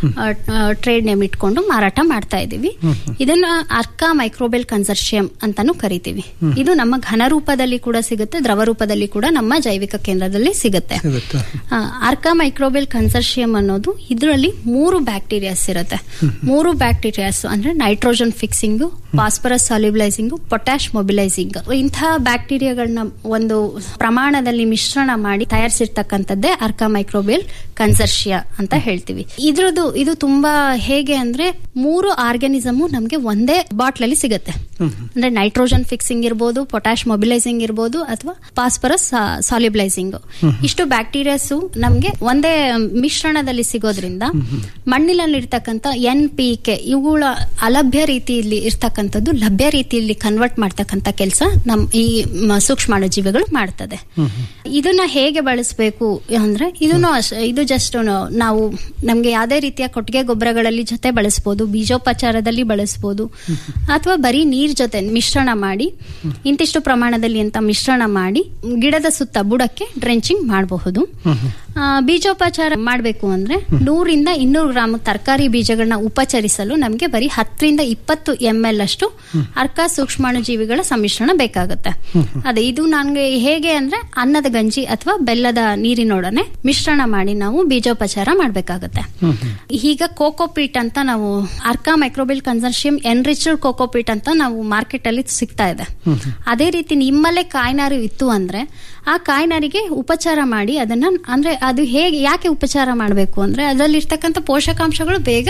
ಟ್ರೇಡ್ ನೇಮ್ ಇಟ್ಕೊಂಡು ಮಾರಾಟ ಮಾಡ್ತಾ ಇದೀವಿ ಇದನ್ನ ಅರ್ಕಾ ಮೈಕ್ರೋಬೆಲ್ ಕನ್ಸರ್ಷಿಯಂ ಅಂತಾನು ಕರಿತೀವಿ ಇದು ನಮ್ಮ ಘನ ರೂಪದಲ್ಲಿ ಕೂಡ ಸಿಗುತ್ತೆ ದ್ರವ ರೂಪದಲ್ಲಿ ಕೂಡ ನಮ್ಮ ಜೈವಿಕ ಕೇಂದ್ರದಲ್ಲಿ ಸಿಗುತ್ತೆ ಸಿಗುತ್ತೆ ಆ, ಅರ್ಕಾ ಮೈಕ್ರೋಬಿಯಲ್ ಕನ್ಸರ್ಷಿಯಂ ಅನ್ನೋದು ಇದರಲ್ಲಿ ಮೂರು ಬ್ಯಾಕ್ಟೀರಿಯಾಸ್ ಇರುತ್ತೆ ಮೂರು ಬ್ಯಾಕ್ಟೀರಿಯಾಸ್ ಅಂದ್ರೆ nitrogen fixing phosphorus solubilising potash mobilising ಇಂತಹ ಬ್ಯಾಕ್ಟೀರಿಯಾಗಳನ್ನ ಒಂದು ಪ್ರಮಾಣದಲ್ಲಿ ಮಿಶ್ರಣ ಮಾಡಿ ತಯಾರಿಸಿರ್ತಕ್ಕಂಥದ್ದೇ ಅರ್ಕಾ ಮೈಕ್ರೋಬಿಯಲ್ ಕನ್ಸರ್ಷಿಯಾ ಅಂತ ಹೇಳ್ತೀವಿ ಇದ್ರದ್ದು ಇದು ತುಂಬಾ ಹೇಗೆ ಅಂದ್ರೆ ಮೂರು ಆರ್ಗ್ಯಾನಿಸಮ್ ನಮಗೆ ಒಂದೇ ಬಾಟ್ಲ್ ಅಲ್ಲಿ ಸಿಗುತ್ತೆ ಅಂದ್ರೆ ನೈಟ್ರೋಜನ್ ಫಿಕ್ಸಿಂಗ್ ಇರ್ಬೋದು ಪೊಟ್ಯಾಶ್ ಮೊಬಿಲೈಸಿಂಗ್ ಇರ್ಬೋದು ಅಥವಾ ಫಾಸ್ಫರಸ್ ಸಾಲ್ಯುಬಲೈಸಿಂಗ್ ಇಷ್ಟು ಬ್ಯಾಕ್ಟೀರಿಯಾಸ್ ನಮ್ಗೆ ಒಂದೇ ಮಿಶ್ರಣದಲ್ಲಿ ಸಿಗೋದ್ರಿಂದ ಮಣ್ಣಿನಲ್ಲಿರ್ತಕ್ಕಂಥ ಎನ್ ಪಿ ಕೆ ಇವುಗಳ ಅಲಭ್ಯ ರೀತಿಯಲ್ಲಿ ಇರ್ತಕ್ಕಂಥದ್ದು ಲಭ್ಯ ರೀತಿಯಲ್ಲಿ ಕನ್ವರ್ಟ್ ಮಾಡ್ತಕ್ಕಂಥ ಕೆಲಸ ನಮ್ ಈ ಮ- ಸೂಕ್ಷ್ಮಾಣುಜೀವಿಗಳು ಮಾಡ್ತದೆ ಇದನ್ನ ಹೇಗೆ ಬಳಸಬೇಕು ಅಂದ್ರೆ ಇದನ್ನು ಅಷ್ಟೇ- ಇದು ಜಸ್ಟ್ ನಾವು ನಮ್ಗೆ ಯಾವುದೇ ರೀತಿಯ ಕೊಟ್ಟಿಗೆ ಗೊಬ್ಬರಗಳಲ್ಲಿ ಜೊತೆ ಬಳಸಬಹುದು ಬೀಜೋಪಚಾರದಲ್ಲಿ ಬಳಸಬಹುದು ಅಥವಾ ಬರೀ ನೀರ್ ಜೊತೆ ಮಿಶ್ರಣ ಮಾಡಿ ಇಂತಿಷ್ಟು ಪ್ರಮಾಣದಲ್ಲಿ ಅಂತ ಮಿಶ್ರಣ ಮಾಡಿ ಗಿಡದ ಸುತ್ತ ಬುಡಕ್ಕೆ ಡ್ರೆಂಚಿಂಗ್ ಮಾಡಬಹುದು ಆ, ಬೀಜೋಪಚಾರ ಮಾಡಬೇಕು ಅಂದ್ರೆ ನೂರಿಂದ ಇನ್ನೂರು ಗ್ರಾಮ್ ತರಕಾರಿ ಬೀಜಗಳನ್ನ ಉಪಚರಿಸಲು ನಮಗೆ ಬರೀ ಹತ್ತರಿಂದ ಇಪ್ಪತ್ತು ಎಂ ಎಲ್ ಅಷ್ಟು ಅರ್ಕ ಸೂಕ್ಷ್ಮಾಣುಜೀವಿಗಳ ಸಮ್ಮಿಶ್ರಣ ಬೇಕಾಗುತ್ತೆ ಅದೇ ಇದು ನನ್ಗೆ ಹೇಗೆ ಅಂದ್ರೆ ಅನ್ನದ ಗಂಜಿ ಅಥವಾ ಬೆಲ್ಲದ ನೀರಿನೊಡನೆ ಮಿಶ್ರಣ ಮಾಡಿ ನಾವು ಬೀಜೋಪಚಾರ ಮಾಡಬೇಕಾಗುತ್ತೆ ಈಗ ಕೋಕೋಪೀಟ್ ಅಂತ ನಾವು Arka microbial consortium enriched cocopeat ಅಂತ ನಾವು ಮಾರ್ಕೆಟ್ ಅಲ್ಲಿ ಸಿಗ್ತಾ ಇದೆ ಅದೇ ರೀತಿ ನಿಮ್ಮಲ್ಲೇ ಕಾಯಿನಾರು ಇತ್ತು ಅಂದ್ರೆ ಆ ಕಾಯಿನಾರಿಗೆ ಉಪಚಾರ ಮಾಡಿ ಅದನ್ನ ಅಂದ್ರೆ ಅದು ಹೇಗೆ ಯಾಕೆ ಉಪಚಾರ ಮಾಡಬೇಕು ಅಂದ್ರೆ ಅದರಲ್ಲಿರ್ತಕ್ಕಂಥ ಪೋಷಕಾಂಶಗಳು ಬೇಗ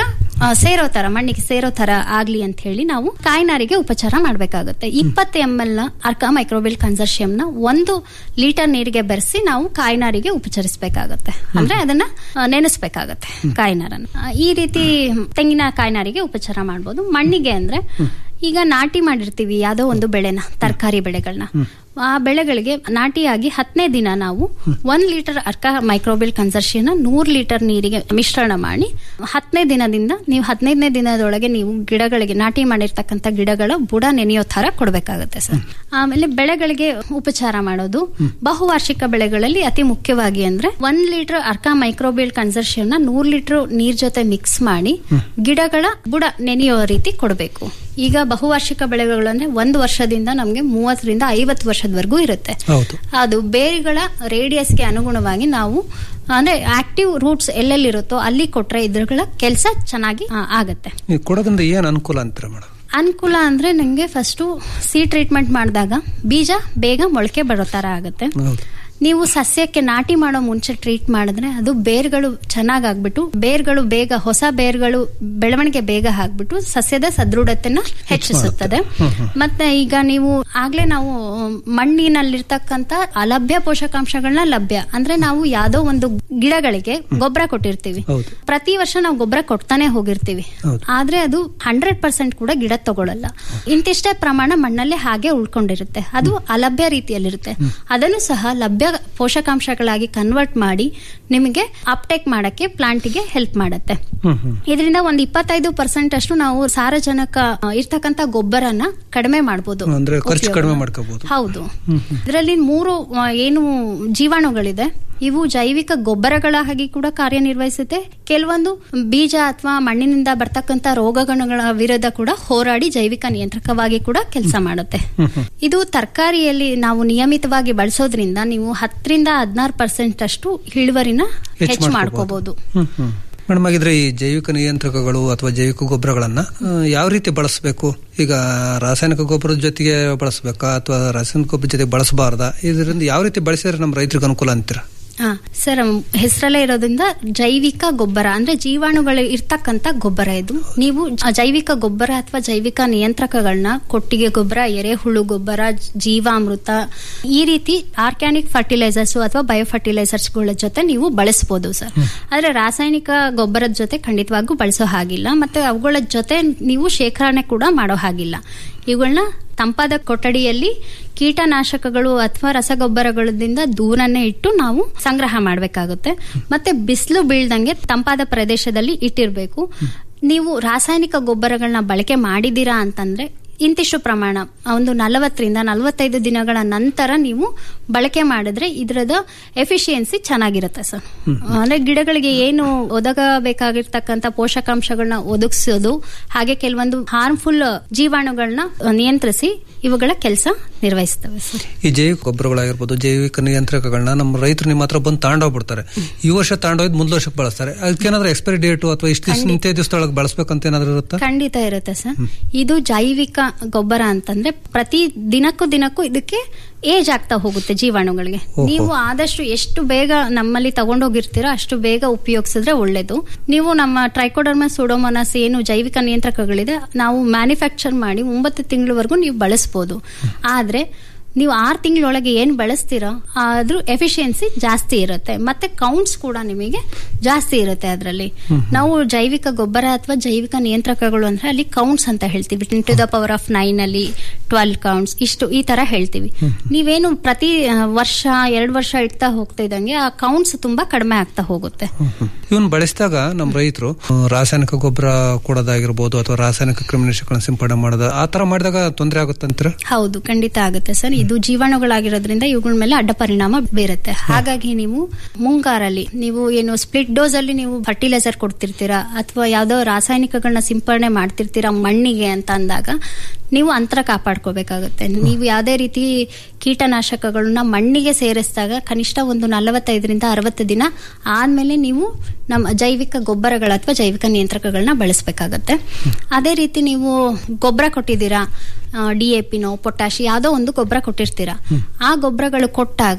ಆ, ಸೇರೋ ತರ ಮಣ್ಣಿಗೆ ಸೇರೋ ತರ ಆಗ್ಲಿ ಅಂತ ಹೇಳಿ ನಾವು ಕಾಯಿನಾರಿಗೆ ಉಪಚಾರ ಮಾಡಬೇಕಾಗುತ್ತೆ ಇಪ್ಪತ್ತು ಎಂ ಎಲ್ ನ ಅರ್ಕಾ ಮೈಕ್ರೋಬಿಲ್ ಕನ್ಸರ್ಷಿಯಂ ನ ಒಂದು ಲೀಟರ್ ನೀರಿಗೆ ಬೆರೆಸಿ ನಾವು ಕಾಯಿನಾರಿಗೆ ಉಪಚರಿಸಬೇಕಾಗುತ್ತೆ ಅಂದ್ರೆ ಅದನ್ನ ಆ, ನೆನೆಸ್ಬೇಕಾಗತ್ತೆ ಕಾಯಿನಾರನ್ನ ಆ, ಈ ರೀತಿ ತೆಂಗಿನ ಕಾಯಿನಾರಿಗೆ ಉಪಚಾರ ಮಾಡ್ಬೋದು ಮಣ್ಣಿಗೆ ಅಂದ್ರೆ ಈಗ ನಾಟಿ ಮಾಡಿರ್ತೀವಿ ಯಾವ್ದೋ ಒಂದು ಬೆಳೆನ ತರಕಾರಿ ಬೆಳೆಗಳನ್ನ ಆ ಬೆಳೆಗಳಿಗೆ ನಾಟಿಯಾಗಿ ಹತ್ತನೇ ದಿನ ನಾವು ಒಂದ್ ಲೀಟರ್ ಅರ್ಕ ಮೈಕ್ರೋಬಿಲ್ ಕನ್ಸರ್ಷಿಯನ್ನ ನೂರ್ ಲೀಟರ್ ನೀರಿಗೆ ಮಿಶ್ರಣ ಮಾಡಿ ಹತ್ತನೇ ದಿನದಿಂದ ನೀವು ಹದಿನೈದನೇ ದಿನದೊಳಗೆ ನೀವು ಗಿಡಗಳಿಗೆ ನಾಟಿ ಮಾಡಿರ್ತಕ್ಕಂಥ ಗಿಡಗಳ ಬುಡ ನೆನೆಯೋ ತರ ಕೊಡ್ಬೇಕಾಗುತ್ತೆ ಸರ್ ಆಮೇಲೆ ಬೆಳೆಗಳಿಗೆ ಉಪಚಾರ ಮಾಡೋದು ಬಹುವಾರ್ಷಿಕ ಬೆಳೆಗಳಲ್ಲಿ ಅತಿ ಮುಖ್ಯವಾಗಿ ಅಂದ್ರೆ ಒಂದ್ ಲೀಟರ್ ಅರ್ಕ ಮೈಕ್ರೋಬಿಲ್ ಕನ್ಸರ್ಷಿಯನ್ನ ನೂರ್ ಲೀಟರ್ ನೀರ್ ಜೊತೆ ಮಿಕ್ಸ್ ಮಾಡಿ ಗಿಡಗಳ ಬುಡ ನೆನೆಯೋ ರೀತಿ ಕೊಡಬೇಕು ಈಗ ಬಹುವಾರ್ಷಿಕ ಬೆಳೆಗಳು ಅಂದ್ರೆ ಒಂದು ವರ್ಷದಿಂದ ನಮಗೆ ಮೂವತ್ತರಿಂದ ಐವತ್ತು ವರ್ಷದವರೆಗೂ ಇರುತ್ತೆ ಹೌದು ಅದು ಬೇರುಗಳ ರೇಡಿಯಸ್ಗೆ ಅನುಗುಣವಾಗಿ ನಾವು ಅಂದ್ರೆ ಆಕ್ಟಿವ್ ರೂಟ್ಸ್ ಎಲ್ಲೆಲ್ಲಿರುತ್ತೋ ಅಲ್ಲಿ ಕೊಟ್ರೆ ಇದ್ರಗಳ ಕೆಲಸ ಚೆನ್ನಾಗಿ ಆ, ಆಗತ್ತೆ ಈ ಕೊಡೋದ್ರಿಂದ ಏನ್ ಅನುಕೂಲ ಅಂತೀರ ಮೇಡಮ್ ಅನುಕೂಲ ಅಂದ್ರೆ ನಂಗೆ ಫಸ್ಟು ಸಿ ಟ್ರೀಟ್ಮೆಂಟ್ ಮಾಡಿದಾಗ ಬೀಜ ಬೇಗ ಮೊಳಕೆ ಬರೋ ತರ ಆಗುತ್ತೆ ಹೌದು ನೀವು ಸಸ್ಯಕ್ಕೆ ನಾಟಿ ಮಾಡೋ ಮುಂಚೆ ಟ್ರೀಟ್ ಮಾಡಿದ್ರೆ ಅದು ಬೇರ್ಗಳು ಚೆನ್ನಾಗಾಗ್ಬಿಟ್ಟು ಬೇರ್ಗಳು ಬೇಗ ಹೊಸ ಬೇರ್ಗಳು ಬೆಳವಣಿಗೆ ಬೇಗ ಆಗ್ಬಿಟ್ಟು ಸಸ್ಯದ ಸದೃಢತೆನ ಹೆಚ್ಚಿಸುತ್ತದೆ ಮತ್ತೆ ಈಗ ನೀವು ಆಗ್ಲೇ ನಾವು ಮಣ್ಣಿನಲ್ಲಿರ್ತಕ್ಕಂಥ ಅಲಭ್ಯ ಪೋಷಕಾಂಶಗಳನ್ನ ಲಭ್ಯ ಅಂದ್ರೆ ನಾವು ಯಾವ್ದೋ ಒಂದು ಗಿಡಗಳಿಗೆ ಗೊಬ್ಬರ ಕೊಟ್ಟಿರ್ತೀವಿ ಹೌದು. ಪ್ರತಿ ವರ್ಷ ನಾವು ಗೊಬ್ಬರ ಕೊಡ್ತಾನೆ ಹೋಗಿರ್ತೀವಿ ಹೌದು. ಆದ್ರೆ ಅದು ಹಂಡ್ರೆಡ್ ಪರ್ಸೆಂಟ್ ಕೂಡ ಗಿಡ ತಗೊಳ್ಳಲ್ಲ ಇಂತಿಷ್ಟೇ ಪ್ರಮಾಣ ಮಣ್ಣಲ್ಲಿ ಹಾಗೆ ಉಳ್ಕೊಂಡಿರುತ್ತೆ ಅದು ಅಲಭ್ಯ ರೀತಿಯಲ್ಲಿರುತ್ತೆ ಅದನ್ನು ಸಹ ಲಭ್ಯ ಪೋಷಕಾಂಶಗಳಾಗಿ ಕನ್ವರ್ಟ್ ಮಾಡಿ ನಿಮಗೆ ಅಪ್ಟೇಕ್ ಮಾಡಕ್ಕೆ ಪ್ಲಾಂಟಿಗೆ ಹೆಲ್ಪ್ ಮಾಡುತ್ತೆ ಹ್ಮ್ ಹ್ಮ್ ಇದರಿಂದ ಒಂದು ಇಪ್ಪತ್ತೈದು ಪರ್ಸೆಂಟ್ ಅಷ್ಟು ನಾವು ಸಾರಜನಕ ಆ, ಇರ್ತಕ್ಕಂಥ ಗೊಬ್ಬರನ ಕಡಿಮೆ ಮಾಡಬಹುದು ಅಂದ್ರೆ ಖರ್ಚು ಕಡಿಮೆ ಮಾಡ್ಕೋಬಹುದು ಹೌದು ಇದರಲ್ಲಿ ಮೂರು ಆ, ಏನು ಜೀವಾಣುಗಳಿದೆ ಇವು ಜೈವಿಕ ಗೊಬ್ಬರಗಳ ಹಾಗೆ ಕೂಡ ಕಾರ್ಯನಿರ್ವಹಿಸುತ್ತೆ ಕೆಲವೊಂದು ಬೀಜ ಅಥವಾ ಮಣ್ಣಿನಿಂದ ಬರ್ತಕ್ಕಂಥ ರೋಗಗಣಗಳ ವಿರುದ್ಧ ಕೂಡ ಹೋರಾಡಿ ಜೈವಿಕ ನಿಯಂತ್ರಕವಾಗಿ ಕೂಡ ಕೆಲಸ ಮಾಡುತ್ತೆ ಇದು ತರಕಾರಿಯಲ್ಲಿ ನಾವು ನಿಯಮಿತವಾಗಿ ಬಳಸೋದ್ರಿಂದ ನೀವು ಹತ್ತರಿಂದ ಹದಿನಾರು ಪರ್ಸೆಂಟ್ ಅಷ್ಟು ಇಳುವರಿನ ಹೆಚ್ಚು ಮಾಡ್ಕೋಬಹುದು ಹ್ಮ್ ಹ್ಮ್ ಮೇಡಮ್ ಆಗಿದ್ರೆ ಈ ಜೈವಿಕ ನಿಯಂತ್ರಕಗಳು ಅಥವಾ ಜೈವಿಕ ಗೊಬ್ಬರಗಳನ್ನ ಆ, ಯಾವ ರೀತಿ ಬಳಸಬೇಕು ಈಗ ರಾಸಾಯನಿಕ ಗೊಬ್ಬರದ ಜೊತೆಗೆ ಬಳಸಬೇಕಾ ಅಥವಾ ರಾಸಾಯನಿಕ ಗೊಬ್ಬರ ಜೊತೆ ಬಳಸಬಾರ್ದಾ ಇದರಿಂದ ಯಾವ ರೀತಿ ಬಳಸಿದ್ರೆ ನಮ್ಮ ರೈತರಿಗೆ ಅನುಕೂಲ ಅಂತೀರಾ ಹಾ ಸರ್ ಹೆಸರಲ್ಲೇ ಇರೋದ್ರಿಂದ ಜೈವಿಕ ಗೊಬ್ಬರ ಅಂದ್ರೆ ಜೀವಾಣುಗಳು ಇರ್ತಕ್ಕಂಥ ಗೊಬ್ಬರ ಇದು ನೀವು ಜ- ಜೈವಿಕ ಗೊಬ್ಬರ ಅಥವಾ ಜೈವಿಕ ನಿಯಂತ್ರಕಗಳನ್ನ ಕೊಟ್ಟಿಗೆ ಗೊಬ್ಬರ ಎರೆಹುಳು ಗೊಬ್ಬರ ಜೀವಾಮೃತ ಈ ರೀತಿ ಆರ್ಗ್ಯಾನಿಕ್ ಫರ್ಟಿಲೈಸರ್ಸ್ ಅಥವಾ ಬಯೋ ಫರ್ಟಿಲೈಸರ್ಸ್ಗಳ ಜೊತೆ ನೀವು ಬಳಸಬಹುದು ಸರ್ ಆದ್ರೆ ರಾಸಾಯನಿಕ ಗೊಬ್ಬರದ ಜೊತೆ ಖಂಡಿತವಾಗೂ ಬಳಸೋ ಹಾಗಿಲ್ಲ ಮತ್ತೆ ಅವುಗಳ ಜೊತೆ ನೀವು ಶೇಖರಣೆ ಕೂಡ ಮಾಡೋ ಹಾಗಿಲ್ಲ ಇವುಗಳನ್ನ ತಂಪಾದ ಕೊಠಡಿಯಲ್ಲಿ ಕೀಟನಾಶಕಗಳು ಅಥವಾ ರಸಗೊಬ್ಬರಗಳಿಂದ ದೂರನ್ನೇ ಇಟ್ಟು ನಾವು ಸಂಗ್ರಹ ಮಾಡಬೇಕಾಗುತ್ತೆ ಮತ್ತೆ ಬಿಸಿಲು ಬೀಳ್ದಂಗೆ ತಂಪಾದ ಪ್ರದೇಶದಲ್ಲಿ ಇಟ್ಟಿರಬೇಕು ನೀವು ರಾಸಾಯನಿಕ ಗೊಬ್ಬರಗಳನ್ನ ಬಳಕೆ ಮಾಡಿದೀರಾ ಅಂತಂದ್ರೆ ಇಂತಿಷ್ಟು ಪ್ರಮಾಣ ಒಂದು ನಲವತ್ತರಿಂದ ನಲವತ್ತೈದು ದಿನಗಳ ನಂತರ ನೀವು ಬಳಕೆ ಮಾಡಿದ್ರೆ ಇದರದ ಎಫಿಷಿಯನ್ಸಿ ಚೆನ್ನಾಗಿರುತ್ತೆ ಸರ್ ಅಂದ್ರೆ ಗಿಡಗಳಿಗೆ ಏನು ಒದಗಬೇಕಾಗಿರ್ತಕ್ಕಂಥ ಪೋಷಕಾಂಶಗಳನ್ನ ಒದಗಿಸೋದು ಹಾಗೆ ಕೆಲವೊಂದು ಹಾರ್ಮ್ಫುಲ್ ಜೀವಾಣುಗಳನ್ನ ನಿಯಂತ್ರಿಸಿ ಇವುಗಳ ಕೆಲಸ ನಿರ್ವಹಿಸ್ತವೆ ಸರ್ ಈ ಜೈವಿಕ ಗೊಬ್ಬರಗಳಾಗಿರ್ಬೋದು ಜೈವಿಕ ನಿಯಂತ್ರಕಗಳನ್ನ ನಮ್ಮ ರೈತರು ನಿಮ್ಮ ಹತ್ರ ಬಂದು ತಾಂಡೋಗ್ಬಿಡ್ತಾರೆ ಈ ವರ್ಷ ತಾಂಡೋಯ್ದು ಮುಂದ್ ವರ್ಷಕ್ಕೆ ಬಳಸ್ತಾರೆ ಅದಕ್ಕೇನಾದ್ರೂ ಎಕ್ಸ್ಪೈರಿ ಡೇಟು ಅಥವಾ ಇಷ್ಟು ದಿವಸ ಇಂತೆ ದಿವಸದೊಳಗೆ ಬಳಸ್ಬೇಕಂತ ಏನಾದ್ರು ಇರುತ್ತಾ ಖಂಡಿತ ಇರುತ್ತೆ ಸರ್ ಇದು ಜೈವಿಕ ಗೊಬ್ಬರ ಅಂತಂದ್ರೆ ಪ್ರತಿ ದಿನಕ್ಕೂ ದಿನಕ್ಕೂ ಇದಕ್ಕೆ ಏಜ್ ಆಗ್ತಾ ಹೋಗುತ್ತೆ ಜೀವಾಣುಗಳಿಗೆ ನೀವು ಆದಷ್ಟು ಎಷ್ಟು ಬೇಗ ನಮ್ಮಲ್ಲಿ ತಗೊಂಡೋಗಿರ್ತೀರೋ ಅಷ್ಟು ಬೇಗ ಉಪಯೋಗಿಸಿದ್ರೆ ಒಳ್ಳೇದು ನೀವು ನಮ್ಮ ಟ್ರೈಕೋಡರ್ಮ ಸೂಡೋಮೋನಾಸ್ ಏನು ಜೈವಿಕ ನಿಯಂತ್ರಕಗಳಿದೆ ನಾವು ಮ್ಯಾನುಫ್ಯಾಕ್ಚರ್ ಮಾಡಿ ಒಂಬತ್ತು ತಿಂಗಳವರೆಗೂ ನೀವು ಬಳಸ್ಬೋದು ಆದ್ರೆ ನೀವು ಆರು ತಿಂಗಳೊಳಗೆ ಏನ್ ಬಳಸ್ತೀರೋ ಅದ್ರ ಎಫಿಷಿಯನ್ಸಿ ಜಾಸ್ತಿ ಇರುತ್ತೆ ಮತ್ತೆ ಕೌಂಟ್ಸ್ ಕೂಡ ನಿಮಗೆ ಜಾಸ್ತಿ ಇರುತ್ತೆ ಅದರಲ್ಲಿ ನಾವು ಜೈವಿಕ ಗೊಬ್ಬರ ಅಥವಾ ಜೈವಿಕ ನಿಯಂತ್ರಕಗಳು ಅಂದ್ರೆ ಅಲ್ಲಿ ಕೌಂಟ್ಸ್ ಅಂತ ಹೇಳ್ತೀವಿ ten to the power of nine ಅಲ್ಲಿ ಟ್ವೆಲ್ ಕೌಂಟ್ಸ್ ಇಷ್ಟು ಈ ತರ ಹೇಳ್ತೀವಿ ನೀವೇನು ಪ್ರತಿ ಆ, ವರ್ಷ ಎರಡು ವರ್ಷ ಇಡ್ತಾ ಹೋಗ್ತಾ ಇದ್ದಂಗೆ ಆ ಕೌಂಟ್ಸ್ ತುಂಬಾ ಕಡಿಮೆ ಆಗ್ತಾ ಹೋಗುತ್ತೆ ಇವನ್ ಬಳಸಿದಾಗ ನಮ್ಮ ರೈತರು ಆ, ರಾಸಾಯನಿಕ ಗೊಬ್ಬರ ಕೊಡೋದಾಗಿರ್ಬೋದು ಅಥವಾ ರಾಸಾಯನಿಕ ಕ್ರಿಮಿನಾಶಕಗಳನ್ನ ಸಿಂಪಡಣೆ ಮಾಡೋದು ಆ ತರ ಮಾಡಿದಾಗ ತೊಂದರೆ ಆಗುತ್ತಂತೀರ ಹೌದು ಖಂಡಿತ ಆಗುತ್ತೆ ಸರ್ ಇದು ಜೀವಾಣುಗಳಾಗಿರೋದ್ರಿಂದ ಇವುಗಳ ಮೇಲೆ ಅಡ್ಡ ಪರಿಣಾಮ ಬೀರುತ್ತೆ ಹಾಗಾಗಿ ನೀವು ಮುಂಗಾರಲ್ಲಿ ನೀವು ಏನು ಸ್ಪ್ಲಿಟ್ ಡೋಸ್ ಅಲ್ಲಿ ನೀವು ಫರ್ಟಿಲೈಸರ್ ಕೊಡ್ತಿರ್ತೀರಾ ಅಥವಾ ಯಾವ್ದೋ ರಾಸಾಯನಿಕಗಳನ್ನ ಸಿಂಪಡಣೆ ಮಾಡ್ತಿರ್ತೀರಾ ಮಣ್ಣಿಗೆ ಅಂತ ಅಂದಾಗ ನೀವು ಅಂತರ ಕಾಪಾಡ್ಕೋಬೇಕಾಗುತ್ತೆ ನೀವು ಯಾವುದೇ ರೀತಿ ಕೀಟನಾಶಕಗಳನ್ನ ಮಣ್ಣಿಗೆ ಸೇರಿಸಿದಾಗ ಕನಿಷ್ಠ ಒಂದು ನಲವತ್ತೈದರಿಂದ ಅರವತ್ತು ದಿನ ಆದ್ಮೇಲೆ ನೀವು ನಮ್ಮ ಜೈವಿಕ ಗೊಬ್ಬರಗಳ ಅಥವಾ ಜೈವಿಕ ನಿಯಂತ್ರಕಗಳನ್ನ ಬಳಸಬೇಕಾಗತ್ತೆ ಅದೇ ರೀತಿ ನೀವು ಗೊಬ್ಬರ ಕೊಟ್ಟಿದ್ದೀರಾ ಡಿ ಎ ಪಿನೋ ಪೊಟ್ಯಾಶ್ ಯಾವುದೋ ಒಂದು ಗೊಬ್ಬರ ಕೊಟ್ಟಿರ್ತೀರಾ ಆ ಗೊಬ್ಬರಗಳು ಕೊಟ್ಟಾಗ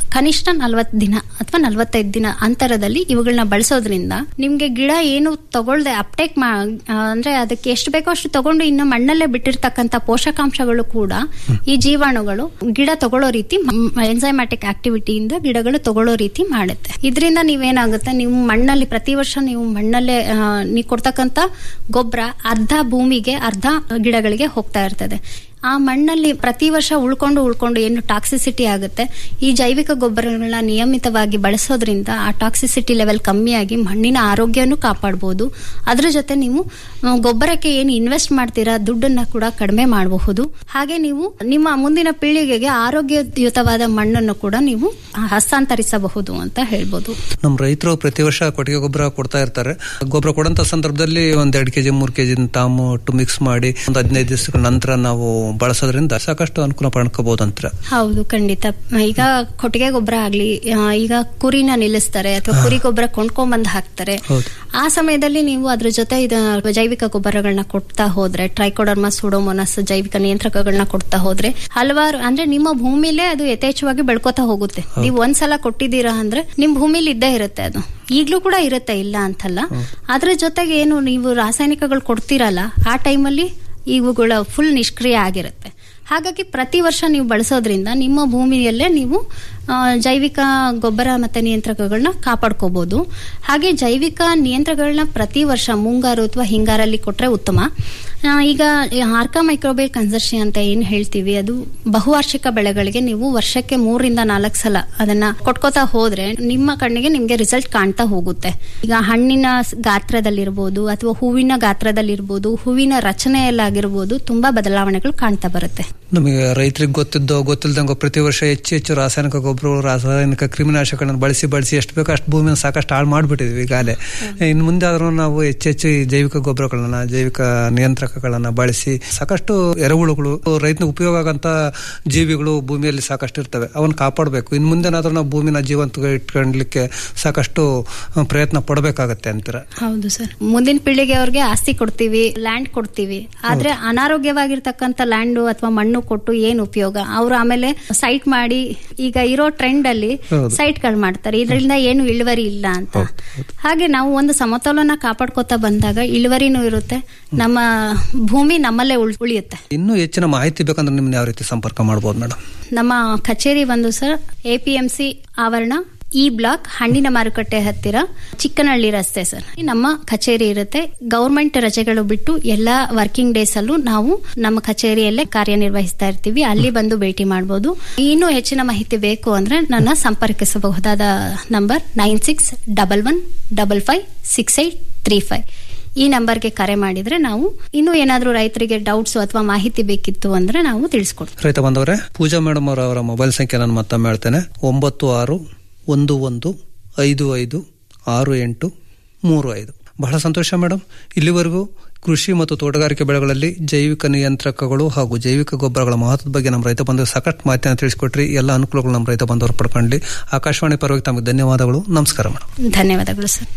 ಕನಿಷ್ಠ ನಲ್ವತ್ತು ದಿನ ಅಥವಾ ನಲ್ವತ್ತೈದು ದಿನ ಅಂತರದಲ್ಲಿ ಇವುಗಳನ್ನ ಬಳಸೋದ್ರಿಂದ ನಿಮ್ಗೆ ಗಿಡ ಏನು ತಗೊಳ್ದೆ ಅಪ್ಟೇಕ್ ಮಾ ಆ, ಅಂದ್ರೆ ಅದಕ್ಕೆ ಎಷ್ಟು ಬೇಕೋ ಅಷ್ಟು ತಗೊಂಡು ಇನ್ನು ಮಣ್ಣಲ್ಲೇ ಬಿಟ್ಟಿರ್ತಕ್ಕಂಥ ಪೋಷಕಾಂಶಗಳು ಕೂಡ ಈ ಜೀವಾಣುಗಳು ಗಿಡ ತಗೊಳ್ಳೋ ರೀತಿ ಎನ್ಸೈಮ್ಯಾಟಿಕ್ ಆಕ್ಟಿವಿಟಿಯಿಂದ ಗಿಡಗಳು ತಗೊಳ್ಳೋ ರೀತಿ ಮಾಡುತ್ತೆ ಇದರಿಂದ ನೀವೇನಾಗುತ್ತೆ ನೀವು ಮಣ್ಣಲ್ಲಿ ಪ್ರತಿ ವರ್ಷ ನೀವು ಮಣ್ಣಲ್ಲೇ ಆ, ನೀವು ಕೊಡ್ತಕ್ಕಂಥ ಗೊಬ್ಬರ ಅರ್ಧ ಭೂಮಿಗೆ ಅರ್ಧ ಗಿಡಗಳಿಗೆ ಹೋಗ್ತಾ ಇರ್ತದೆ ಆ ಮಣ್ಣಲ್ಲಿ ಪ್ರತಿ ವರ್ಷ ಉಳ್ಕೊಂಡು ಉಳ್ಕೊಂಡು ಏನು ಟಾಕ್ಸಿಸಿಟಿ ಆಗುತ್ತೆ ಈ ಜೈವಿಕ ಗೊಬ್ಬರಗಳನ್ನ ನಿಯಮಿತವಾಗಿ ಬಳಸೋದ್ರಿಂದ ಆ ಟಾಕ್ಸಿಸಿಟಿ ಲೆವೆಲ್ ಕಮ್ಮಿಯಾಗಿ ಮಣ್ಣಿನ ಆರೋಗ್ಯನೂ ಕಾಪಾಡಬಹುದು ಅದ್ರ ಜೊತೆ ನೀವು ಆ, ಗೊಬ್ಬರಕ್ಕೆ ಏನು ಇನ್ವೆಸ್ಟ್ ಮಾಡ್ತೀರಾ ದುಡ್ಡನ್ನ ಕೂಡ ಕಡಿಮೆ ಮಾಡಬಹುದು ಹಾಗೆ ನೀವು ನಿಮ್ಮ ಮುಂದಿನ ಪೀಳಿಗೆಗೆ ಆರೋಗ್ಯಯುತವಾದ ಮಣ್ಣನ್ನು ಕೂಡ ನೀವು ಹಸ್ತಾಂತರಿಸಬಹುದು ಅಂತ ಹೇಳ್ಬೋದು ನಮ್ಮ ರೈತರು ಪ್ರತಿ ವರ್ಷ ಕೊಟ್ಟಿಗೆ ಗೊಬ್ಬರ ಕೊಡ್ತಾ ಇರ್ತಾರೆ ಗೊಬ್ಬರ ಕೊಡಂತ ಸಂದರ್ಭದಲ್ಲಿ ಒಂದ್ ಎರಡ್ ಕೆಜಿ ಮೂರ್ ಕೆಜಿ ತಾಮು ಮಿಕ್ಸ್ ಮಾಡಿ ಒಂದು ಹದಿನೈದು ದಿವಸಗಳ ನಂತರ ನಾವು ಬಳಸೋದ್ರಿಂದ ಸಾಕಷ್ಟು ಅನುಕೂಲ ಪಡ್ಕೋಬಹುದು ಅಂತೀರ ಹೌದು ಖಂಡಿತ ಈಗ ಕೊಟ್ಟಿಗೆ ಗೊಬ್ಬರ ಆಗ್ಲಿ ಆ, ಈಗ ಕುರಿನ ನಿಲ್ಲಿಸ್ತಾರೆ ಅಥವಾ ಕುರಿ ಗೊಬ್ಬರ ಕೊಂಡ್ಕೊಂಡ್ಬಂದು ಹಾಕ್ತಾರೆ ಹೌದು. ಆ ಸಮಯದಲ್ಲಿ ನೀವು ಅದ್ರ ಜೊತೆ ಇದ ಜೈವಿಕ ಗೊಬ್ಬರಗಳನ್ನ ಕೊಡ್ತಾ ಹೋದ್ರೆ ಟ್ರೈಕೋಡರ್ಮ ಸೂಡೋಮೋನಸ್ ಜೈವಿಕ ನಿಯಂತ್ರಕಗಳನ್ನ ಕೊಡ್ತಾ ಹೋದ್ರೆ ಹಲವಾರು ಅಂದ್ರೆ ನಿಮ್ಮ ಭೂಮಿಲೇ ಅದು ಯಥೇಚ್ಛವಾಗಿ ಬೆಳ್ಕೋತಾ ಹೋಗುತ್ತೆ ನೀವು ಒಂದ್ಸಲ ಕೊಟ್ಟಿದ್ದೀರಾ ಅಂದ್ರೆ ನಿಮ್ ಭೂಮಿಲಿ ಇದ್ದೇ ಇರುತ್ತೆ ಅದು ಈಗ್ಲೂ ಕೂಡ ಇರುತ್ತೆ ಇಲ್ಲ ಅಂತಲ್ಲ ಅದ್ರ ಜೊತೆಗೆ ಏನು ನೀವು ರಾಸಾಯನಿಕಗಳು ಕೊಡ್ತೀರಲ್ಲ ಆ ಟೈಮಲ್ಲಿ ಇವುಗಳ ಫುಲ್ ನಿಷ್ಕ್ರಿಯ ಆಗಿರುತ್ತೆ ಹಾಗಾಗಿ ಪ್ರತಿ ವರ್ಷ ನೀವು ಬಳಸೋದ್ರಿಂದ ನಿಮ್ಮ ಭೂಮಿಯಲ್ಲೇ ನೀವು ಆ, ಜೈವಿಕ ಗೊಬ್ಬರ ಮತ್ತೆ ನಿಯಂತ್ರಕಗಳನ್ನ ಕಾಪಾಡ್ಕೋಬಹುದು ಹಾಗೆ ಜೈವಿಕ ನಿಯಂತ್ರಕಗಳನ್ನ ಪ್ರತಿ ವರ್ಷ ಮುಂಗಾರು ಅಥವಾ ಹಿಂಗಾರಲ್ಲಿ ಕೊಟ್ರೆ ಉತ್ತಮ ಆ, ಈಗ ಆರ್ಕಾ ಮೈಕ್ರೋಬೇಲ್ ಕನ್ಸರ್ಷಿ ಅಂತ ಏನ್ ಹೇಳ್ತೀವಿ ಅದು ಬಹುವಾರ್ಷಿಕ ಬೆಳೆಗಳಿಗೆ ನೀವು ವರ್ಷಕ್ಕೆ ಮೂರರಿಂದ ನಾಲ್ಕು ಸಲ ಅದನ್ನ ಕೊಟ್ಕೋತಾ ಹೋದ್ರೆ ನಿಮ್ಮ ಕಣ್ಣಿಗೆ ನಿಮ್ಗೆ ರಿಸಲ್ಟ್ ಕಾಣ್ತಾ ಹೋಗುತ್ತೆ ಈಗ ಹಣ್ಣಿನ ಸ್- ಗಾತ್ರದಲ್ಲಿರ್ಬೋದು ಅಥವಾ ಹೂವಿನ ಗಾತ್ರದಲ್ಲಿರ್ಬೋದು ಹೂವಿನ ರಚನೆಯಲ್ಲಾಗಿರ್ಬೋದು ತುಂಬಾ ಬದಲಾವಣೆಗಳು ಕಾಣ್ತಾ ಬರುತ್ತೆ ನಮಗೆ ರೈತರಿಗೆ ಗೊತ್ತಿದ್ದೋ ಗೊತ್ತಿಲ್ದಂಗೋ ಪ್ರತಿ ವರ್ಷ ಹೆಚ್ಚು ಹೆಚ್ಚು ರಾಸಾಯನಿಕ ಗೊಬ್ಬರಗಳು ರಾಸಾಯನಿಕ ಕ್ರಿಮಿನಾಶಕಗಳನ್ನು ಬಳಸಿ ಬಳಸಿ ಎಷ್ಟು ಬೇಕೋ ಅಷ್ಟು ಭೂಮಿನ ಸಾಕಷ್ಟು ಹಾಳು ಮಾಡಿಬಿಟ್ಟಿದ್ವಿ ಈಗಾಗಲೇ ಇನ್ನು ಮುಂದೆ ಆದ್ರೂ ನಾವು ಹೆಚ್ಚು ಹೆಚ್ಚು ಈ ಜೈವಿಕ ಗೊಬ್ಬರಗಳನ್ನ ಜೈವಿಕ ನಿಯಂತ್ರಕಗಳನ್ನ ಬಳಸಿ ಸಾಕಷ್ಟು ಎರೆಹುಳುಗಳು ರೈತನಿಗೆ ಉಪಯೋಗ ಆಗಂತ ಜೀವಿಗಳು ಭೂಮಿಯಲ್ಲಿ ಸಾಕಷ್ಟು ಇರ್ತವೆ ಅವನ್ನ ಕಾಪಾಡಬೇಕು ಇನ್ನು ಮುಂದೆನಾದ್ರೂ ನಾವು ಭೂಮಿನ ಜೀವಂತ ಇಟ್ಕೊಳ್ಳಲಿಕ್ಕೆ ಸಾಕಷ್ಟು ಆ, ಪ್ರಯತ್ನ ಪಡಬೇಕಾಗತ್ತೆ ಅಂತೀರ ಹೌದು ಸರ್ ಮುಂದಿನ ಪೀಳಿಗೆ ಅವ್ರಿಗೆ ಆಸ್ತಿ ಕೊಡ್ತೀವಿ ಲ್ಯಾಂಡ್ ಕೊಡ್ತೀವಿ ಆದ್ರೆ ಅನಾರೋಗ್ಯವಾಗಿರ್ತಕ್ಕಂಥ ಲ್ಯಾಂಡ್ ಅಥವಾ ಮಣ್ಣು ಕೊಟ್ಟು ಏನ್ ಉಪಯೋಗ ಅವ್ರು ಆಮೇಲೆ ಸೈಟ್ ಮಾಡಿ ಈಗ ಇರೋ ಟ್ರೆಂಡ್ ಅಲ್ಲಿ ಹೌದು. ಸೈಟ್ ಗಳು ಮಾಡ್ತಾರೆ ಇದರಿಂದ ಏನು ಇಳುವರಿ ಇಲ್ಲ ಅಂತ ಹಾಗೆ ನಾವು ಒಂದು ಸಮತೋಲನ ಕಾಪಾಡ್ಕೋತಾ ಬಂದಾಗ ಇಳುವರಿನೂ ಇರುತ್ತೆ ನಮ್ಮ ಭೂಮಿ ನಮ್ಮಲ್ಲೇ ಉಳ್- ಉಳಿಯುತ್ತೆ ಇನ್ನೂ ಹೆಚ್ಚಿನ ಮಾಹಿತಿ ಬೇಕಂದ್ರೆ ನಿಮ್ನ ಯಾವ ರೀತಿ ಸಂಪರ್ಕ ಮಾಡ್ಬೋದು ಮೇಡಮ್ ನಮ್ಮ ಕಚೇರಿ ಬಂದು ಸರ್ ಎಪಿಎಂಸಿ ಆವರಣ ಈ ಬ್ಲಾಕ್ ಹಣ್ಣಿನ ಮಾರುಕಟ್ಟೆ ಹತ್ತಿರ ಚಿಕ್ಕನಹಳ್ಳಿ ರಸ್ತೆ ಸರ್ ನಮ್ಮ ಕಚೇರಿ ಇರುತ್ತೆ ಗೌರ್ಮೆಂಟ್ ರಜೆಗಳು ಬಿಟ್ಟು ಎಲ್ಲಾ ವರ್ಕಿಂಗ್ ಡೇಸ್ ಅಲ್ಲೂ ನಾವು ನಮ್ಮ ಕಚೇರಿಯಲ್ಲೇ ಕಾರ್ಯನಿರ್ವಹಿಸ್ತಾ ಇರ್ತೀವಿ ಅಲ್ಲಿ ಬಂದು ಭೇಟಿ ಮಾಡಬಹುದು ಇನ್ನೂ ಹೆಚ್ಚಿನ ಮಾಹಿತಿ ಬೇಕು ಅಂದ್ರೆ ನನ್ನ ಸಂಪರ್ಕಿಸಬಹುದಾದ number nine six double one double five six eight three five ಈ ನಂಬರ್ಗೆ ಕರೆ ಮಾಡಿದ್ರೆ ನಾವು ಇನ್ನೂ ಏನಾದರೂ ರೈತರಿಗೆ ಡೌಟ್ಸ್ ಅಥವಾ ಮಾಹಿತಿ ಬೇಕಿತ್ತು ಅಂದ್ರೆ ನಾವು ತಿಳಿಸ್ಕೊಡ್ತೀವಿ ರೈತ ಬಂದವರೇ ಪೂಜಾ ಮೇಡಮ್ ಅವರ ಅವರ ಮೊಬೈಲ್ ಸಂಖ್ಯೆ ನಾನು ಮತ್ತೊಮ್ಮೆ ಹೇಳ್ತೇನೆ ಒಂಬತ್ತು ಆರು ಒಂದು ಒಂದು ಐದು ಐದು ಆರು ಎಂಟು ಮೂರು ಐದು ಬಹಳ ಸಂತೋಷ ಮೇಡಮ್ ಇಲ್ಲಿವರೆಗೂ ಕೃಷಿ ಮತ್ತು ತೋಟಗಾರಿಕೆ ಬೆಳೆಗಳಲ್ಲಿ ಜೈವಿಕ ನಿಯಂತ್ರಕಗಳು ಹಾಗೂ ಜೈವಿಕ ಗೊಬ್ಬರಗಳ ಮಹತ್ವದ ಬಗ್ಗೆ ನಮ್ಮ ರೈತ ಬಂಧು ಸಾಕಷ್ಟು ಮಾಹಿತಿಯನ್ನು ತಿಳಿಸ್ಕೊಟ್ರಿ ಎಲ್ಲ ಅನುಕೂಲಗಳು ನಮ್ಮ ರೈತ ಬಂಧುವರು ಪಡ್ಕೊಂಡ್ಲಿ ಆಕಾಶವಾಣಿ ಪರವಾಗಿ ತಮಗೆ ಧನ್ಯವಾದಗಳು ನಮಸ್ಕಾರ ಮೇಡಮ್ ಧನ್ಯವಾದಗಳು ಸರ್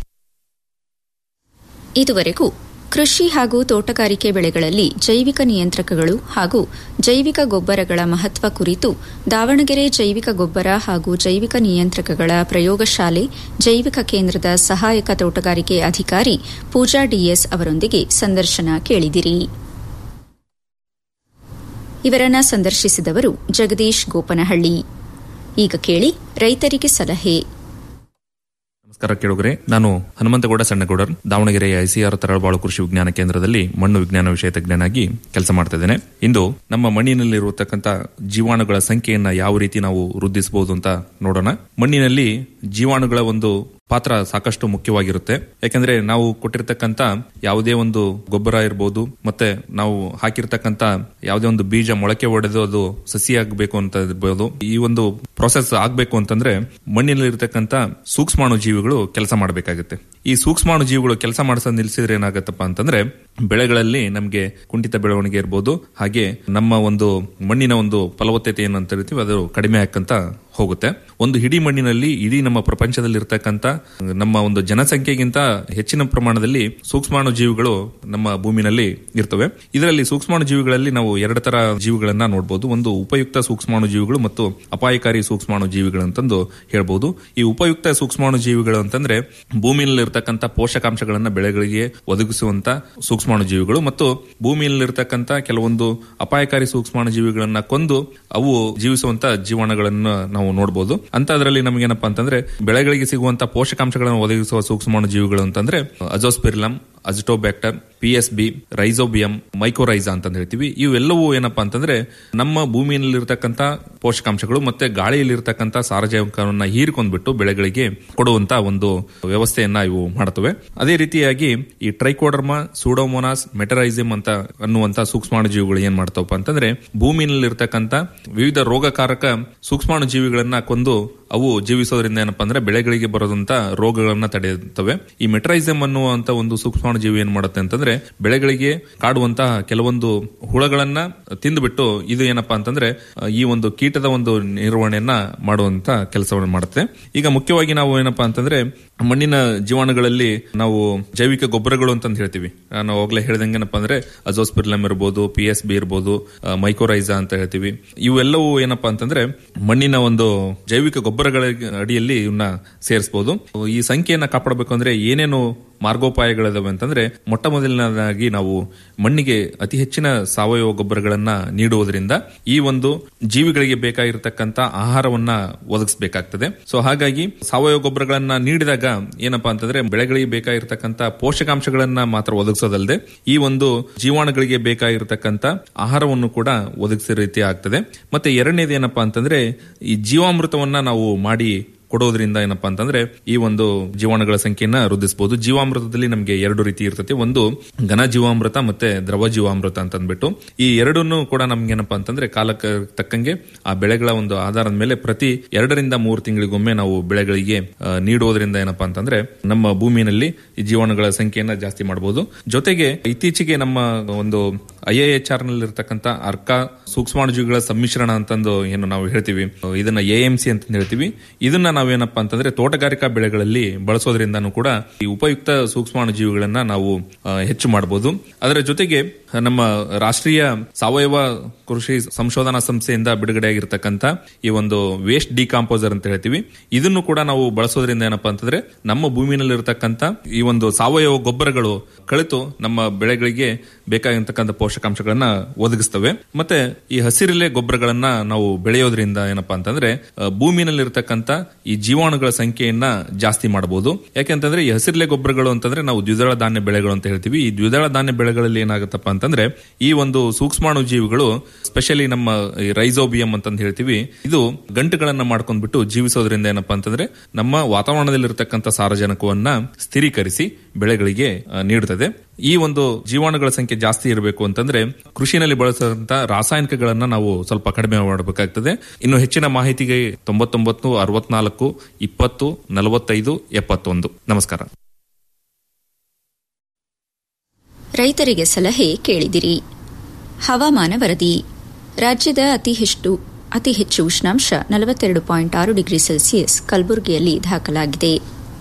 ಇದುವರೆಗೂ ಕೃಷಿ ಹಾಗೂ ತೋಟಗಾರಿಕೆ ಬೆಳೆಗಳಲ್ಲಿ ಜೈವಿಕ ನಿಯಂತ್ರಕಗಳು ಹಾಗೂ ಜೈವಿಕ ಗೊಬ್ಬರಗಳ ಮಹತ್ವ ಕುರಿತು ದಾವಣಗೆರೆ ಜೈವಿಕ ಗೊಬ್ಬರ ಹಾಗೂ ಜೈವಿಕ ನಿಯಂತ್ರಕಗಳ ಪ್ರಯೋಗಶಾಲೆ ಜೈವಿಕ ಕೇಂದ್ರದ ಸಹಾಯಕ ತೋಟಗಾರಿಕೆ ಅಧಿಕಾರಿ ಪೂಜಾ ಡಿಎಸ್ ಅವರೊಂದಿಗೆ ಸಂದರ್ಶನ ಕೇಳಿದಿರಿ ಇವರನ್ನ ಸಂದರ್ಶಿಸಿದವರು ಜಗದೀಶ್ ಗೋಪನಹಳ್ಳಿ ಈಗ ಕೇಳಿ ರೈತರಿಗೆ ಸಲಹೆ ನಮಸ್ಕಾರ ಕೇಳುಗರೆ ನಾನು ಹನುಮಂತಗೌಡ ಸಣ್ಣಗೌಡರ್ ದಾವಣಗೆರೆಯ ಐಸಿಆರ್ ತರಳಬಾಳು ಕೃಷಿ ವಿಜ್ಞಾನ ಕೇಂದ್ರದಲ್ಲಿ ಮಣ್ಣು ವಿಜ್ಞಾನ ವಿಷಯ ತಜ್ಞನಾಗಿ ಕೆಲಸ ಮಾಡ್ತಾ ಇದ್ದೇನೆ ಇಂದು ನಮ್ಮ ಮಣ್ಣಿನಲ್ಲಿರುವತಕ್ಕಂಥ ಜೀವಾಣುಗಳ ಸಂಖ್ಯೆಯನ್ನ ಯಾವ ರೀತಿ ನಾವು ವೃದ್ಧಿಸಬಹುದು ಅಂತ ನೋಡೋಣ ಮಣ್ಣಿನಲ್ಲಿ ಜೀವಾಣುಗಳ ಒಂದು ಪಾತ್ರ ಸಾಕಷ್ಟು ಮುಖ್ಯವಾಗಿರುತ್ತೆ ಯಾಕಂದ್ರೆ ನಾವು ಕೊಟ್ಟಿರ್ತಕ್ಕಂಥ ಯಾವುದೇ ಒಂದು ಗೊಬ್ಬರ ಇರಬಹುದು ಮತ್ತೆ ನಾವು ಹಾಕಿರ್ತಕ್ಕಂಥ ಯಾವುದೇ ಒಂದು ಬೀಜ ಮೊಳಕೆ ಒಡೆದು ಅದು ಸಸಿ ಆಗಬೇಕು ಅಂತ ಇರ್ಬೋದು ಈ ಒಂದು ಪ್ರೊಸೆಸ್ ಆಗ್ಬೇಕು ಅಂತಂದ್ರೆ ಮಣ್ಣಿನಲ್ಲಿರ್ತಕ್ಕಂಥ ಸೂಕ್ಷ್ಮಾಣು ಜೀವಿಗಳು ಕೆಲಸ ಮಾಡಬೇಕಾಗುತ್ತೆ ಈ ಸೂಕ್ಷ್ಮಾಣು ಜೀವಿಗಳು ಕೆಲಸ ಮಾಡಿಸೋದು ನಿಲ್ಸಿದ್ರೆ ಏನಾಗತ್ತಪ್ಪ ಅಂತಂದ್ರೆ ಬೆಳೆಗಳಲ್ಲಿ ನಮಗೆ ಕುಂಠಿತ ಬೆಳವಣಿಗೆ ಇರ್ಬೋದು ಹಾಗೆ ನಮ್ಮ ಒಂದು ಮಣ್ಣಿನ ಒಂದು ಫಲವತ್ತತೆ ಏನು ಅಂತ ಹೇಳ್ತೀವಿ ಅದು ಕಡಿಮೆ ಆಕ್ಕಂತ ಹೋಗುತ್ತೆ ಒಂದು ಇಡೀ ಮಣ್ಣಿನಲ್ಲಿ ಇಡೀ ನಮ್ಮ ಪ್ರಪಂಚದಲ್ಲಿ ಇರ್ತಕ್ಕಂಥ ನಮ್ಮ ಒಂದು ಜನಸಂಖ್ಯೆಗಿಂತ ಹೆಚ್ಚಿನ ಪ್ರಮಾಣದಲ್ಲಿ ಸೂಕ್ಷ್ಮಾಣು ಜೀವಿಗಳು ನಮ್ಮ ಭೂಮಿನಲ್ಲಿ ಇರ್ತವೆ ಇದರಲ್ಲಿ ಸೂಕ್ಷ್ಮಾಣು ಜೀವಿಗಳಲ್ಲಿ ನಾವು ಎರಡು ತರ ಜೀವಿಗಳನ್ನ ನೋಡಬಹುದು ಒಂದು ಉಪಯುಕ್ತ ಸೂಕ್ಷ್ಮಾಣು ಜೀವಿಗಳು ಮತ್ತು ಅಪಾಯಕಾರಿ ಸೂಕ್ಷ್ಮಾಣು ಜೀವಿಗಳು ಅಂತಂದು ಹೇಳ್ಬಹುದು ಈ ಉಪಯುಕ್ತ ಸೂಕ್ಷ್ಮಾಣು ಜೀವಿಗಳು ಅಂತಂದ್ರೆ ಭೂಮಿಯಲ್ಲಿ ಇರ್ತಕ್ಕಂಥ ಪೋಷಕಾಂಶಗಳನ್ನ ಬೆಳೆಗಳಿಗೆ ಒದಗಿಸುವಂತ ಸೂಕ್ಷ್ಮಾಣು ಜೀವಿಗಳು ಮತ್ತು ಭೂಮಿಯಲ್ಲಿರ್ತಕ್ಕಂಥ ಕೆಲವೊಂದು ಅಪಾಯಕಾರಿ ಸೂಕ್ಷ್ಮಾಣು ಜೀವಿಗಳನ್ನ ಕೊಂದು ಅವು ಜೀವಿಸುವಂತ ಜೀವಾಣುಗಳನ್ನು ನಾವು ನೋಡಬಹುದು ಅಂತ ಅದರಲ್ಲಿ ನಮಗೇನಪ್ಪಾ ಅಂತಂದ್ರೆ ಬೆಳೆಗಳಿಗೆ ಸಿಗುವಂತ ಪೋಷಕಾಂಶಗಳನ್ನು ಒದಗಿಸುವ ಸೂಕ್ಷ್ಮಾಣು ಜೀವಿಗಳು ಅಂತಂದ್ರೆ azospirillum azotobacter P S B rhizobium mycorrhiza ಅಂತ ಹೇಳ್ತೀವಿ ಇವೆಲ್ಲವೂ ಏನಪ್ಪಾ ಅಂತಂದ್ರೆ ನಮ್ಮ ಭೂಮಿಯಲ್ಲಿರ್ತಕ್ಕಂಥ ಪೋಷಕಾಂಶಗಳು ಮತ್ತೆ ಗಾಳಿಯಲ್ಲಿರ್ತಕ್ಕಂಥ ಸಾರಜನಕವನ್ನ ಹೀರಿಕೊಂಡ್ಬಿಟ್ಟು ಬೆಳೆಗಳಿಗೆ ಕೊಡುವಂತ ಒಂದು ವ್ಯವಸ್ಥೆಯನ್ನ ಇವು ಮಾಡುತ್ತವೆ ಅದೇ ರೀತಿಯಾಗಿ ಈ ಟ್ರೈಕೋಡರ್ಮಾ ಸೂಡೋಮೋನಾಸ್ ಮೆಟರೈಸಿಮ್ ಅಂತ ಅನ್ನುವಂತ ಸೂಕ್ಷ್ಮಾಣು ಜೀವಿಗಳು ಏನ್ ಮಾಡ್ತಾವಪ್ಪ ಅಂತಂದ್ರೆ ಭೂಮಿಯಲ್ಲಿರ್ತಕ್ಕಂಥ ವಿವಿಧ ರೋಗಕಾರಕ ಸೂಕ್ಷ್ಮಾಣು ಜೀವಿಗಳನ್ನ ಕೊಂದು ಅವು ಜೀವಿಸೋದ್ರಿಂದ ಏನಪ್ಪಾ ಅಂದ್ರೆ ಬೆಳೆಗಳಿಗೆ ಬರೋದಂತ ರೋಗಗಳನ್ನ ತಡೆಯುತ್ತವೆ ಈ ಮೆಟ್ರೈಸಮ್ ಅನ್ನುವಂತ ಒಂದು ಸೂಕ್ಷ್ಮಾಣು ಜೀವಿ ಏನ್ ಮಾಡುತ್ತೆ ಅಂತಂದ್ರೆ ಬೆಳೆಗಳಿಗೆ ಕಾಡುವಂತಹ ಕೆಲವೊಂದು ಹುಳಗಳನ್ನ ತಿಂದುಬಿಟ್ಟು ಇದು ಏನಪ್ಪಾ ಅಂತಂದ್ರೆ ಅಹ್, ಈ ಒಂದು ಕೀಟದ ಒಂದು ನಿರ್ವಹಣೆಯನ್ನ ಮಾಡುವಂತ ಕೆಲಸವನ್ನು ಮಾಡುತ್ತೆ ಈಗ ಮುಖ್ಯವಾಗಿ ನಾವು ಏನಪ್ಪಾ ಅಂತಂದ್ರೆ ಮಣ್ಣಿನ ಜೀವಾಣುಗಳಲ್ಲಿ ನಾವು ಜೈವಿಕ ಗೊಬ್ಬರಗಳು ಅಂತಂದು ಹೇಳ್ತೀವಿ ನಾನು ಹೋಗ್ಲೇ ಹೇಳ್ದಂಗೆ ಏನಪ್ಪಾ ಅಂದ್ರೆ ಅಜೋಸ್ಪಿರ್ಲಮ್ ಇರ್ಬೋದು ಪಿ ಎಸ್ ಬಿ ಇರ್ಬೋದು ಮೈಕೋರೈಸಾ ಅಂತ ಹೇಳ್ತೀವಿ ಇವೆಲ್ಲವೂ ಏನಪ್ಪಾ ಅಂತಂದ್ರೆ ಮಣ್ಣಿನ ಒಂದು ಜೈವಿಕ ಗೊಬ್ಬರಗಳ ಅಡಿಯಲ್ಲಿ ಇವನ್ನ ಸೇರಿಸಬಹುದು ಈ ಸಂಖ್ಯೆಯನ್ನ ಕಾಪಾಡಬೇಕು ಅಂದ್ರೆ ಏನೇನು ಮಾರ್ಗೋಪಾಯಗಳಿದಾವೆ ಅಂತಂದ್ರೆ ಮೊಟ್ಟ ಮೊದಲನೇದಾಗಿ ನಾವು ಮಣ್ಣಿಗೆ ಅತಿ ಹೆಚ್ಚಿನ ಸಾವಯವ ಗೊಬ್ಬರಗಳನ್ನ ನೀಡುವುದರಿಂದ ಈ ಒಂದು ಜೀವಿಗಳಿಗೆ ಬೇಕಾಗಿರತಕ್ಕಂತ ಆಹಾರವನ್ನ ಒದಗಿಸಬೇಕಾಗ್ತದೆ ಸೊ ಹಾಗಾಗಿ ಸಾವಯವ ಗೊಬ್ಬರಗಳನ್ನ ನೀಡಿದಾಗ ಏನಪ್ಪಾ ಅಂತಂದ್ರೆ ಬೆಳೆಗಳಿಗೆ ಬೇಕಾಗಿರ್ತಕ್ಕಂತ ಪೋಷಕಾಂಶಗಳನ್ನ ಮಾತ್ರ ಒದಗಿಸೋದಲ್ಲದೆ ಈ ಒಂದು ಜೀವಾಣುಗಳಿಗೆ ಬೇಕಾಗಿರತಕ್ಕಂತ ಆಹಾರವನ್ನು ಕೂಡ ಒದಗಿಸೋ ರೀತಿ ಆಗ್ತದೆ ಮತ್ತೆ ಎರಡನೇದು ಏನಪ್ಪಾ ಅಂತಂದ್ರೆ ಈ ಜೀವಾಮೃತವನ್ನ ನಾವು ಮಾಡಿ ಕೊಡೋದ್ರಿಂದ ಏನಪ್ಪಾ ಅಂತಂದ್ರೆ ಈ ಒಂದು ಜೀವಾಣುಗಳ ಸಂಖ್ಯೆಯನ್ನ ವೃದ್ಧಿಸಬಹುದು ಜೀವಾಮೃತದಲ್ಲಿ ನಮಗೆ ಎರಡು ರೀತಿ ಇರ್ತದೆ ಒಂದು ಘನ ಜೀವಾಮೃತ ಮತ್ತೆ ದ್ರವ ಜೀವಾಮೃತ ಅಂತ ಅಂದ್ಬಿಟ್ಟು ಈ ಎರಡನ್ನು ಕೂಡ ನಮ್ಗೆ ಏನಪ್ಪಾ ಅಂತಂದ್ರೆ ಕಾಲಕ್ಕೆ ತಕ್ಕಂಗೆ ಆ ಬೆಳೆಗಳ ಒಂದು ಆಧಾರದ ಮೇಲೆ ಪ್ರತಿ ಎರಡರಿಂದ ಮೂರು ತಿಂಗಳಿಗೊಮ್ಮೆ ನಾವು ಬೆಳೆಗಳಿಗೆ ಆ, ನೀಡುವುದರಿಂದ ಏನಪ್ಪಾ ಅಂತಂದ್ರೆ ನಮ್ಮ ಭೂಮಿಯಲ್ಲಿ ಈ ಜೀವಾಣುಗಳ ಸಂಖ್ಯೆಯನ್ನ ಜಾಸ್ತಿ ಮಾಡಬಹುದು ಜೊತೆಗೆ ಇತ್ತೀಚೆಗೆ ನಮ್ಮ ಒಂದು ಐ ಎ ಎಚ್ ಆರ್ ನಲ್ಲಿ ಇರ್ತಕ್ಕಂಥ ಅರ್ಕ ಸೂಕ್ಷ್ಮಾಣುಜೀವಿಗಳ ಸಮ್ಮಿಶ್ರಣ ಅಂತಂದು ಏನು ನಾವು ಹೇಳ್ತೀವಿ ಇದನ್ನ ಎ ಎಂ ಸಿ ಅಂತ ಹೇಳ್ತೀವಿ ಇದನ್ನ ನಾವೇನಪ್ಪಾ ಅಂತಂದ್ರೆ ತೋಟಗಾರಿಕಾ ಬೆಳೆಗಳಲ್ಲಿ ಬಳಸೋದ್ರಿಂದನೂ ಕೂಡ ಈ ಉಪಯುಕ್ತ ಸೂಕ್ಷ್ಮಾಣು ಜೀವಿಗಳನ್ನ ನಾವು ಆ, ಹೆಚ್ಚು ಮಾಡಬಹುದು ಅದರ ಜೊತೆಗೆ ನಮ್ಮ ರಾಷ್ಟ್ರೀಯ ಸಾವಯವ ಕೃಷಿ ಸಂಶೋಧನಾ ಸಂಸ್ಥೆಯಿಂದ ಬಿಡುಗಡೆಯಾಗಿರ್ತಕ್ಕಂಥ ಈ ಒಂದು ವೇಸ್ಟ್ ಡಿಕಾಂಪೋಸರ್ ಅಂತ ಹೇಳ್ತೀವಿ ಇದನ್ನು ಕೂಡ ನಾವು ಬಳಸೋದ್ರಿಂದ ಏನಪ್ಪಾ ಅಂತಂದ್ರೆ ನಮ್ಮ ಭೂಮಿನಲ್ಲಿ ಇರತಕ್ಕಂತ ಈ ಒಂದು ಸಾವಯವ ಗೊಬ್ಬರಗಳು ಕಳಿತು ನಮ್ಮ ಬೆಳೆಗಳಿಗೆ ಬೇಕಾಗಿರ್ತಕ್ಕಂಥ ಪೋಷಕಾಂಶಗಳನ್ನ ಒದಗಿಸ್ತವೆ ಮತ್ತೆ ಈ ಹಸಿರಿಲೆ ಗೊಬ್ಬರಗಳನ್ನ ನಾವು ಬೆಳೆಯೋದ್ರಿಂದ ಏನಪ್ಪಾ ಅಂತಂದ್ರೆ ಆ, ಭೂಮಿನಲ್ಲಿರ್ತಕ್ಕಂಥ ಈ ಜೀವಾಣುಗಳ ಸಂಖ್ಯೆಯನ್ನ ಜಾಸ್ತಿ ಮಾಡಬಹುದು ಯಾಕೆಂತಂದ್ರೆ ಈ ಹಸಿರಿಲೆ ಗೊಬ್ಬರಗಳು ಅಂತಂದ್ರೆ ನಾವು ದ್ವಿದಳ ಧಾನ್ಯ ಬೆಳೆಗಳು ಅಂತ ಹೇಳ್ತೀವಿ ಈ ದ್ವಿದಳ ಧಾನ್ಯ ಬೆಳೆಗಳಲ್ಲಿ ಏನಾಗುತ್ತಪ್ಪ ಅಂತಂದ್ರೆ ಈ ಒಂದು ಸೂಕ್ಷ್ಮಾಣು ಜೀವಿಗಳು ಸ್ಪೆಷಲಿ ನಮ್ಮ ಈ ರೈಸೋಬಿಯಂ ಅಂತಂದು ಹೇಳ್ತೀವಿ ಇದು ಗಂಟುಗಳನ್ನ ಮಾಡ್ಕೊಂಡ್ಬಿಟ್ಟು ಜೀವಿಸೋದ್ರಿಂದ ಏನಪ್ಪಾ ಅಂತಂದ್ರೆ ನಮ್ಮ ವಾತಾವರಣದಲ್ಲಿರ್ತಕ್ಕಂಥ ಸಾರಜನಕವನ್ನ ಸ್ಥಿರೀಕರಿಸಿ ಬೆಳೆಗಳಿಗೆ ಆ, ನೀಡುತ್ತದೆ ಈ ಒಂದು ಜೀವಾಣುಗಳ ಸಂಖ್ಯೆ ಜಾಸ್ತಿ ಇರಬೇಕು ಅಂತಂದ್ರೆ ಕೃಷಿನಲ್ಲಿ ಬಳಸುವಂತ ರಾಸಾಯನಿಕಗಳನ್ನ ನಾವು ಸ್ವಲ್ಪ ಕಡಿಮೆ ಮಾಡಬೇಕಾಗ್ತದೆ ಇನ್ನು ಹೆಚ್ಚಿನ ಮಾಹಿತಿಗೆ ತೊಂಬತ್ತೊಂಬತ್ತು ಅರವತ್ನಾಲ್ಕು ಇಪ್ಪತ್ತು ನಲವತ್ತೈದು ಎಪ್ಪತ್ತೊಂದು ನಮಸ್ಕಾರ ರೈತರಿಗೆ ಸಲಹೆ ಕೇಳಿದಿರಿ ಹವಾಮಾನ ವರದಿ ರಾಜ್ಯದ ಅತಿ ಹೆಚ್ಚು ಅತಿ ಹೆಚ್ಚು ಉಷ್ಣಾಂಶ ನಲವತ್ತೆರಡು ಪಾಯಿಂಟ್ ಆರು ಡಿಗ್ರಿ ಸೆಲ್ಸಿಯಸ್ ಕಲಬುರಗಿಯಲ್ಲಿ ದಾಖಲಾಗಿದೆ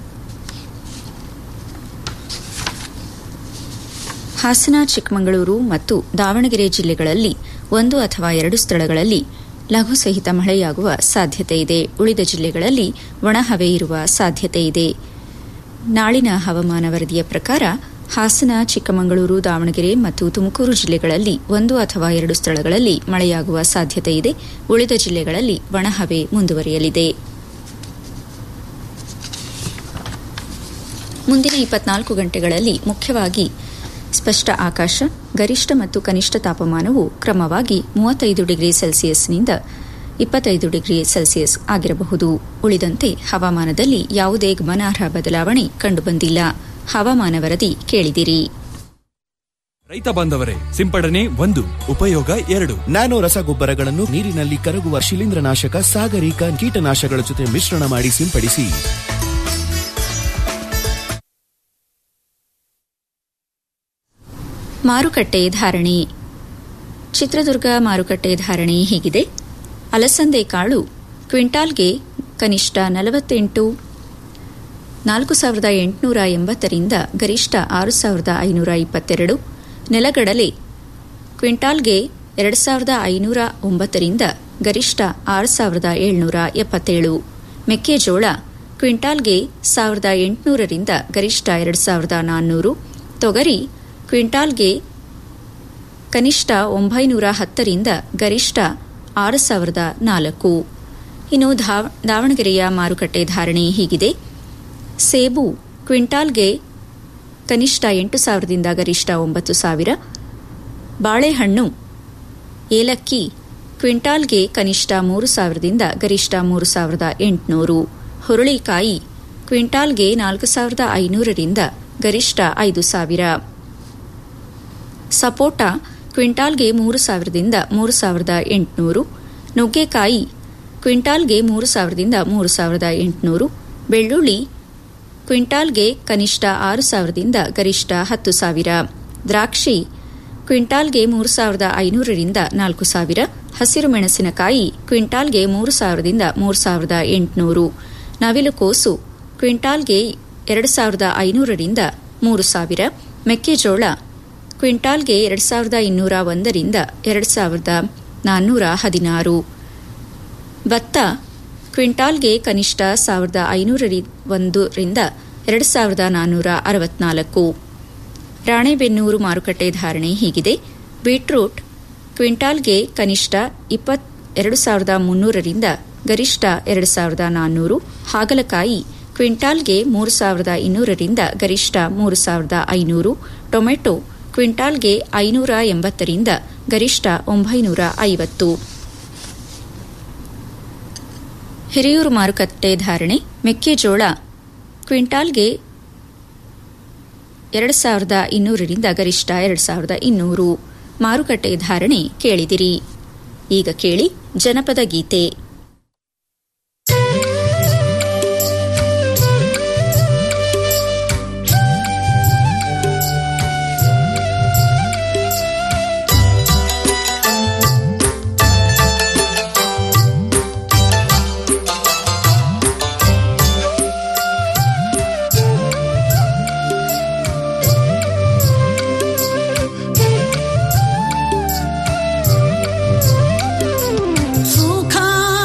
ಹಾಸನ ಚಿಕ್ಕಮಗಳೂರು ಮತ್ತು ದಾವಣಗೆರೆ ಜಿಲ್ಲೆಗಳಲ್ಲಿ ಒಂದು ಅಥವಾ ಎರಡು ಸ್ಥಳಗಳಲ್ಲಿ ಲಘು ಸಹಿತ ಮಳೆಯಾಗುವ ಸಾಧ್ಯತೆ ಇದೆ ಉಳಿದ ಜಿಲ್ಲೆಗಳಲ್ಲಿ ಒಣಹವೆ ಇರುವ ಸಾಧ್ಯತೆ ಇದೆ ನಾಳಿನ ಹವಾಮಾನ ವರದಿಯ ಪ್ರಕಾರ ಹಾಸನ ಚಿಕ್ಕಮಗಳೂರು ದಾವಣಗೆರೆ ಮತ್ತು ತುಮಕೂರು ಜಿಲ್ಲೆಗಳಲ್ಲಿ ಒಂದು ಅಥವಾ ಎರಡು ಸ್ಥಳಗಳಲ್ಲಿ ಮಳೆಯಾಗುವ ಸಾಧ್ಯತೆ ಇದೆ ಉಳಿದ ಜಿಲ್ಲೆಗಳಲ್ಲಿ ಒಣಹವೆ ಮುಂದುವರಿಯಲಿದೆ ಮುಂದಿನ ಇಪ್ಪತ್ನಾಲ್ಕು ಗಂಟೆಗಳಲ್ಲಿ ಮುಖ್ಯವಾಗಿ ಸ್ಪಷ್ಟ ಆಕಾಶ ಗರಿಷ್ಠ ಮತ್ತು ಕನಿಷ್ಠ ತಾಪಮಾನವು ಕ್ರಮವಾಗಿ ಮೂವತ್ತೈದು ಡಿಗ್ರಿ ಸೆಲ್ಸಿಯಸ್ನಿಂದ ಇಪ್ಪತ್ತೈದು ಡಿಗ್ರಿ ಸೆಲ್ಸಿಯಸ್ ಆಗಿರಬಹುದು ಉಳಿದಂತೆ ಹವಾಮಾನದಲ್ಲಿ ಯಾವುದೇ ಗಮನಾರ್ಹ ಬದಲಾವಣೆ ಕಂಡುಬಂದಿಲ್ಲ ಹವಾಮಾನ ವರದಿ ಕೇಳಿದಿರಿ ರೈತ ಬಾಂಧವರೇ ಸಿಂಪಡಣೆ ಒಂದು ಉಪಯೋಗ ಎರಡು ನ್ಯಾನೋ ರಸಗೊಬ್ಬರಗಳನ್ನು ನೀರಿನಲ್ಲಿ ಕರಗುವ ಶಿಲೀಂಧ್ರನಾಶಕ ಸಾಗರಿಕ ಕೀಟನಾಶಕಗಳ ಜೊತೆ ಮಿಶ್ರಣ ಮಾಡಿ ಸಿಂಪಡಿಸಿ ಮಾರುಕಟ್ಟೆ ಧಾರಣೆ ಚಿತ್ರದುರ್ಗ ಮಾರುಕಟ್ಟೆ ಧಾರಣೆ ಹೀಗಿದೆ ಅಲಸಂದೆ ಕಾಳು ಕ್ವಿಂಟಾಲ್ಗೆ ಕನಿಷ್ಠ ನಲವತ್ತೆಂಟು ನಾಲ್ಕು ಸಾವಿರದ ಎಂಟುನೂರ ಎಂಬತ್ತರಿಂದ ಗರಿಷ್ಠ ಆರು ಸಾವಿರದ ಐನೂರ ಇಪ್ಪತ್ತೆರಡು ನೆಲಗಡಲೆ ಕ್ವಿಂಟಾಲ್ಗೆ ಎರಡು ಸಾವಿರದ ಐನೂರ ಒಂಬತ್ತರಿಂದ ಗರಿಷ್ಠ ಆರು ಸಾವಿರದ ಏಳ್ನೂರ ಎಪ್ಪತ್ತೇಳು ಮೆಕ್ಕೆಜೋಳ ಕ್ವಿಂಟಾಲ್ಗೆ ಸಾವಿರದ ಎಂಟುನೂರರಿಂದ ಗರಿಷ್ಠ ಎರಡು ಸಾವಿರದ ನಾನ್ನೂರು ತೊಗರಿ ಕ್ವಿಂಟಾಲ್ಗೆ ಕನಿಷ್ಠ ಒಂಬೈನೂರ ಹತ್ತರಿಂದ ಗರಿಷ್ಠ ಆರು ಸಾವಿರದ ನಾಲ್ಕು ಇನ್ನು ಧಾವ್- ದಾವಣಗೆರೆಯ ಮಾರುಕಟ್ಟೆ ಧಾರಣೆ ಹೀಗಿದೆ ಸೇಬು ಕ್ವಿಂಟಾಲ್ಗೆ ಕನಿಷ್ಠ ಎಂಟು ಸಾವಿರದಿಂದ ಗರಿಷ್ಠ ಒಂಬತ್ತು ಸಾವಿರ ಬಾಳೆಹಣ್ಣು ಏಲಕ್ಕಿ ಕ್ವಿಂಟಾಲ್ಗೆ ಕನಿಷ್ಠ ಮೂರು ಸಾವಿರದಿಂದ ಗರಿಷ್ಠ ಮೂರು ಸಾವಿರದ ಎಂಟುನೂರು ಹುರುಳಿಕಾಯಿ ಕ್ವಿಂಟಾಲ್ಗೆ ನಾಲ್ಕು ಸಾವಿರದ ಐನೂರರಿಂದ ಗರಿಷ್ಠ ಐದು ಸಾವಿರ ಸಪೋಟ ಕ್ವಿಂಟಾಲ್ಗೆ ಮೂರು ಸಾವಿರದಿಂದ ಮೂರು ಸಾವಿರದ ಎಂಟುನೂರು ನುಗ್ಗೆಕಾಯಿ ಕ್ವಿಂಟಾಲ್ಗೆ ಮೂರು ಸಾವಿರದಿಂದ ಮೂರು ಸಾವಿರದ ಎಂಟುನೂರು ಬೆಳ್ಳುಳ್ಳಿ ಕ್ವಿಂಟಾಲ್ಗೆ ಕನಿಷ್ಠ ಆರು ಸಾವಿರದಿಂದ ಗರಿಷ್ಠ ಹತ್ತು ಸಾವಿರ ದ್ರಾಕ್ಷಿ ಕ್ವಿಂಟಾಲ್ಗೆ ಮೂರು ಸಾವಿರದ ಐನೂರರಿಂದ ನಾಲ್ಕು ಸಾವಿರ ಹಸಿರು ಮೆಣಸಿನಕಾಯಿ ಕ್ವಿಂಟಾಲ್ಗೆ ಮೂರು ಸಾವಿರದಿಂದ ಮೂರು ಸಾವಿರದ ಎಂಟುನೂರು ನವಿಲುಕೋಸು ಕ್ವಿಂಟಾಲ್ಗೆ ಎರಡು ಸಾವಿರದ ಐನೂರರಿಂದ ಮೂರು ಸಾವಿರ ಮೆಕ್ಕೆಜೋಳ ಕ್ವಿಂಟಾಲ್ಗೆ ಎರಡು ಸಾವಿರದ ಇನ್ನೂರ ಒಂದರಿಂದ ಎರಡು ಸಾವಿರದ ನಾನ್ನೂರ ಹದಿನಾರು ಭತ್ತ ಕ್ವಿಂಟಾಲ್ಗೆ ಕನಿಷ್ಠ ಸಾವಿರದ ಐನೂರ ಒಂದರಿಂದ ಎರಡು ಸಾವಿರದ ನಾನ್ನೂರ ಅರವತ್ನಾಲ್ಕು ರಾಣೆಬೆನ್ನೂರು ಮಾರುಕಟ್ಟೆ ಧಾರಣೆ ಹೀಗಿದೆ ಬೀಟ್ರೂಟ್ ಕ್ವಿಂಟಾಲ್ಗೆ ಕನಿಷ್ಠ ಇಪ್ಪತ್ ಎರಡು ಸಾವಿರದ ಮುನ್ನೂರರಿಂದ ಗರಿಷ್ಠ ಎರಡು ಸಾವಿರದ ನಾನ್ನೂರು ಹಾಗಲಕಾಯಿ ಕ್ವಿಂಟಾಲ್ಗೆ ಮೂರು ಸಾವಿರದ ಇನ್ನೂರರಿಂದ ಗರಿಷ್ಠ ಮೂರು ಸಾವಿರದ ಐನೂರು ಟೊಮೆಟೊ ಕ್ವಿಂಟಾಲ್ಗೆ ಐನೂರ ಎಂಬತ್ತರಿಂದ ಗರಿಷ್ಠ ಒಂಬೈನೂರ ಐವತ್ತು ಹಿರಿಯೂರು ಮಾರುಕಟ್ಟೆ ಧಾರಣೆ ಮೆಕ್ಕೆಜೋಳ ಕ್ವಿಂಟಾಲ್ಗೆ ಎರಡು ಸಾವಿರದ ಇನ್ನೂರರಿಂದ ಗರಿಷ್ಠ ಎರಡು ಸಾವಿರದ ಇನ್ನೂರು ಮಾರುಕಟ್ಟೆ ಧಾರಣೆ ಕೇಳಿದಿರಿ ಈಗ ಕೇಳಿ ಜನಪದ ಗೀತೆ ಸುಖ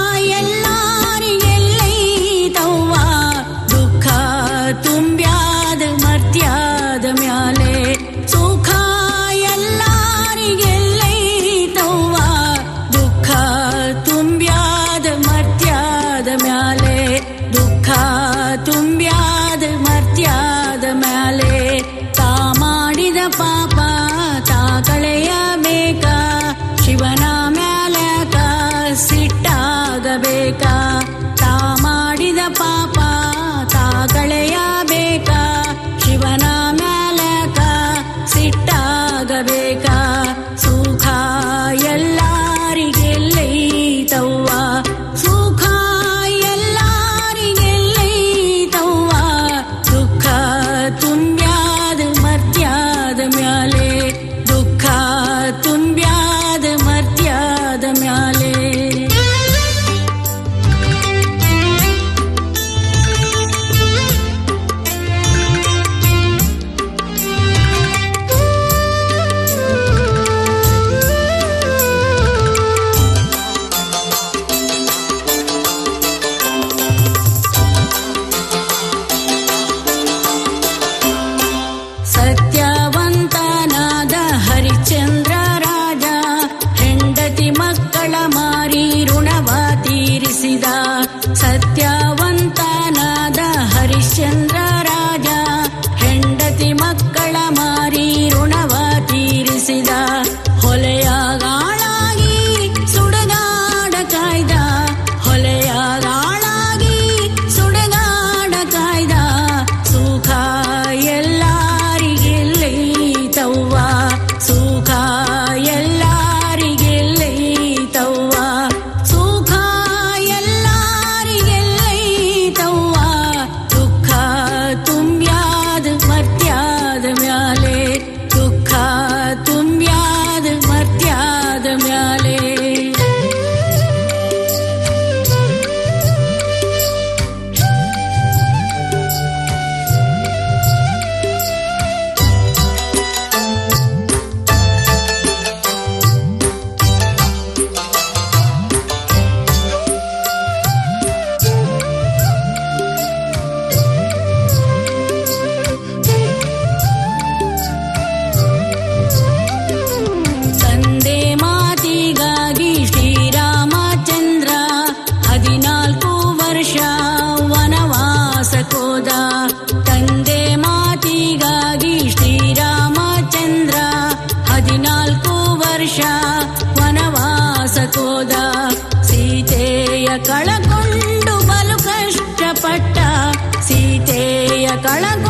ವನವಾಸಕೋದ ಸೀತೆಯ ಕಳಕೊಂಡು ಬಲು ಕಷ್ಟಪಟ್ಟ ಸೀತೆಯ ಕಳಕೊಂಡು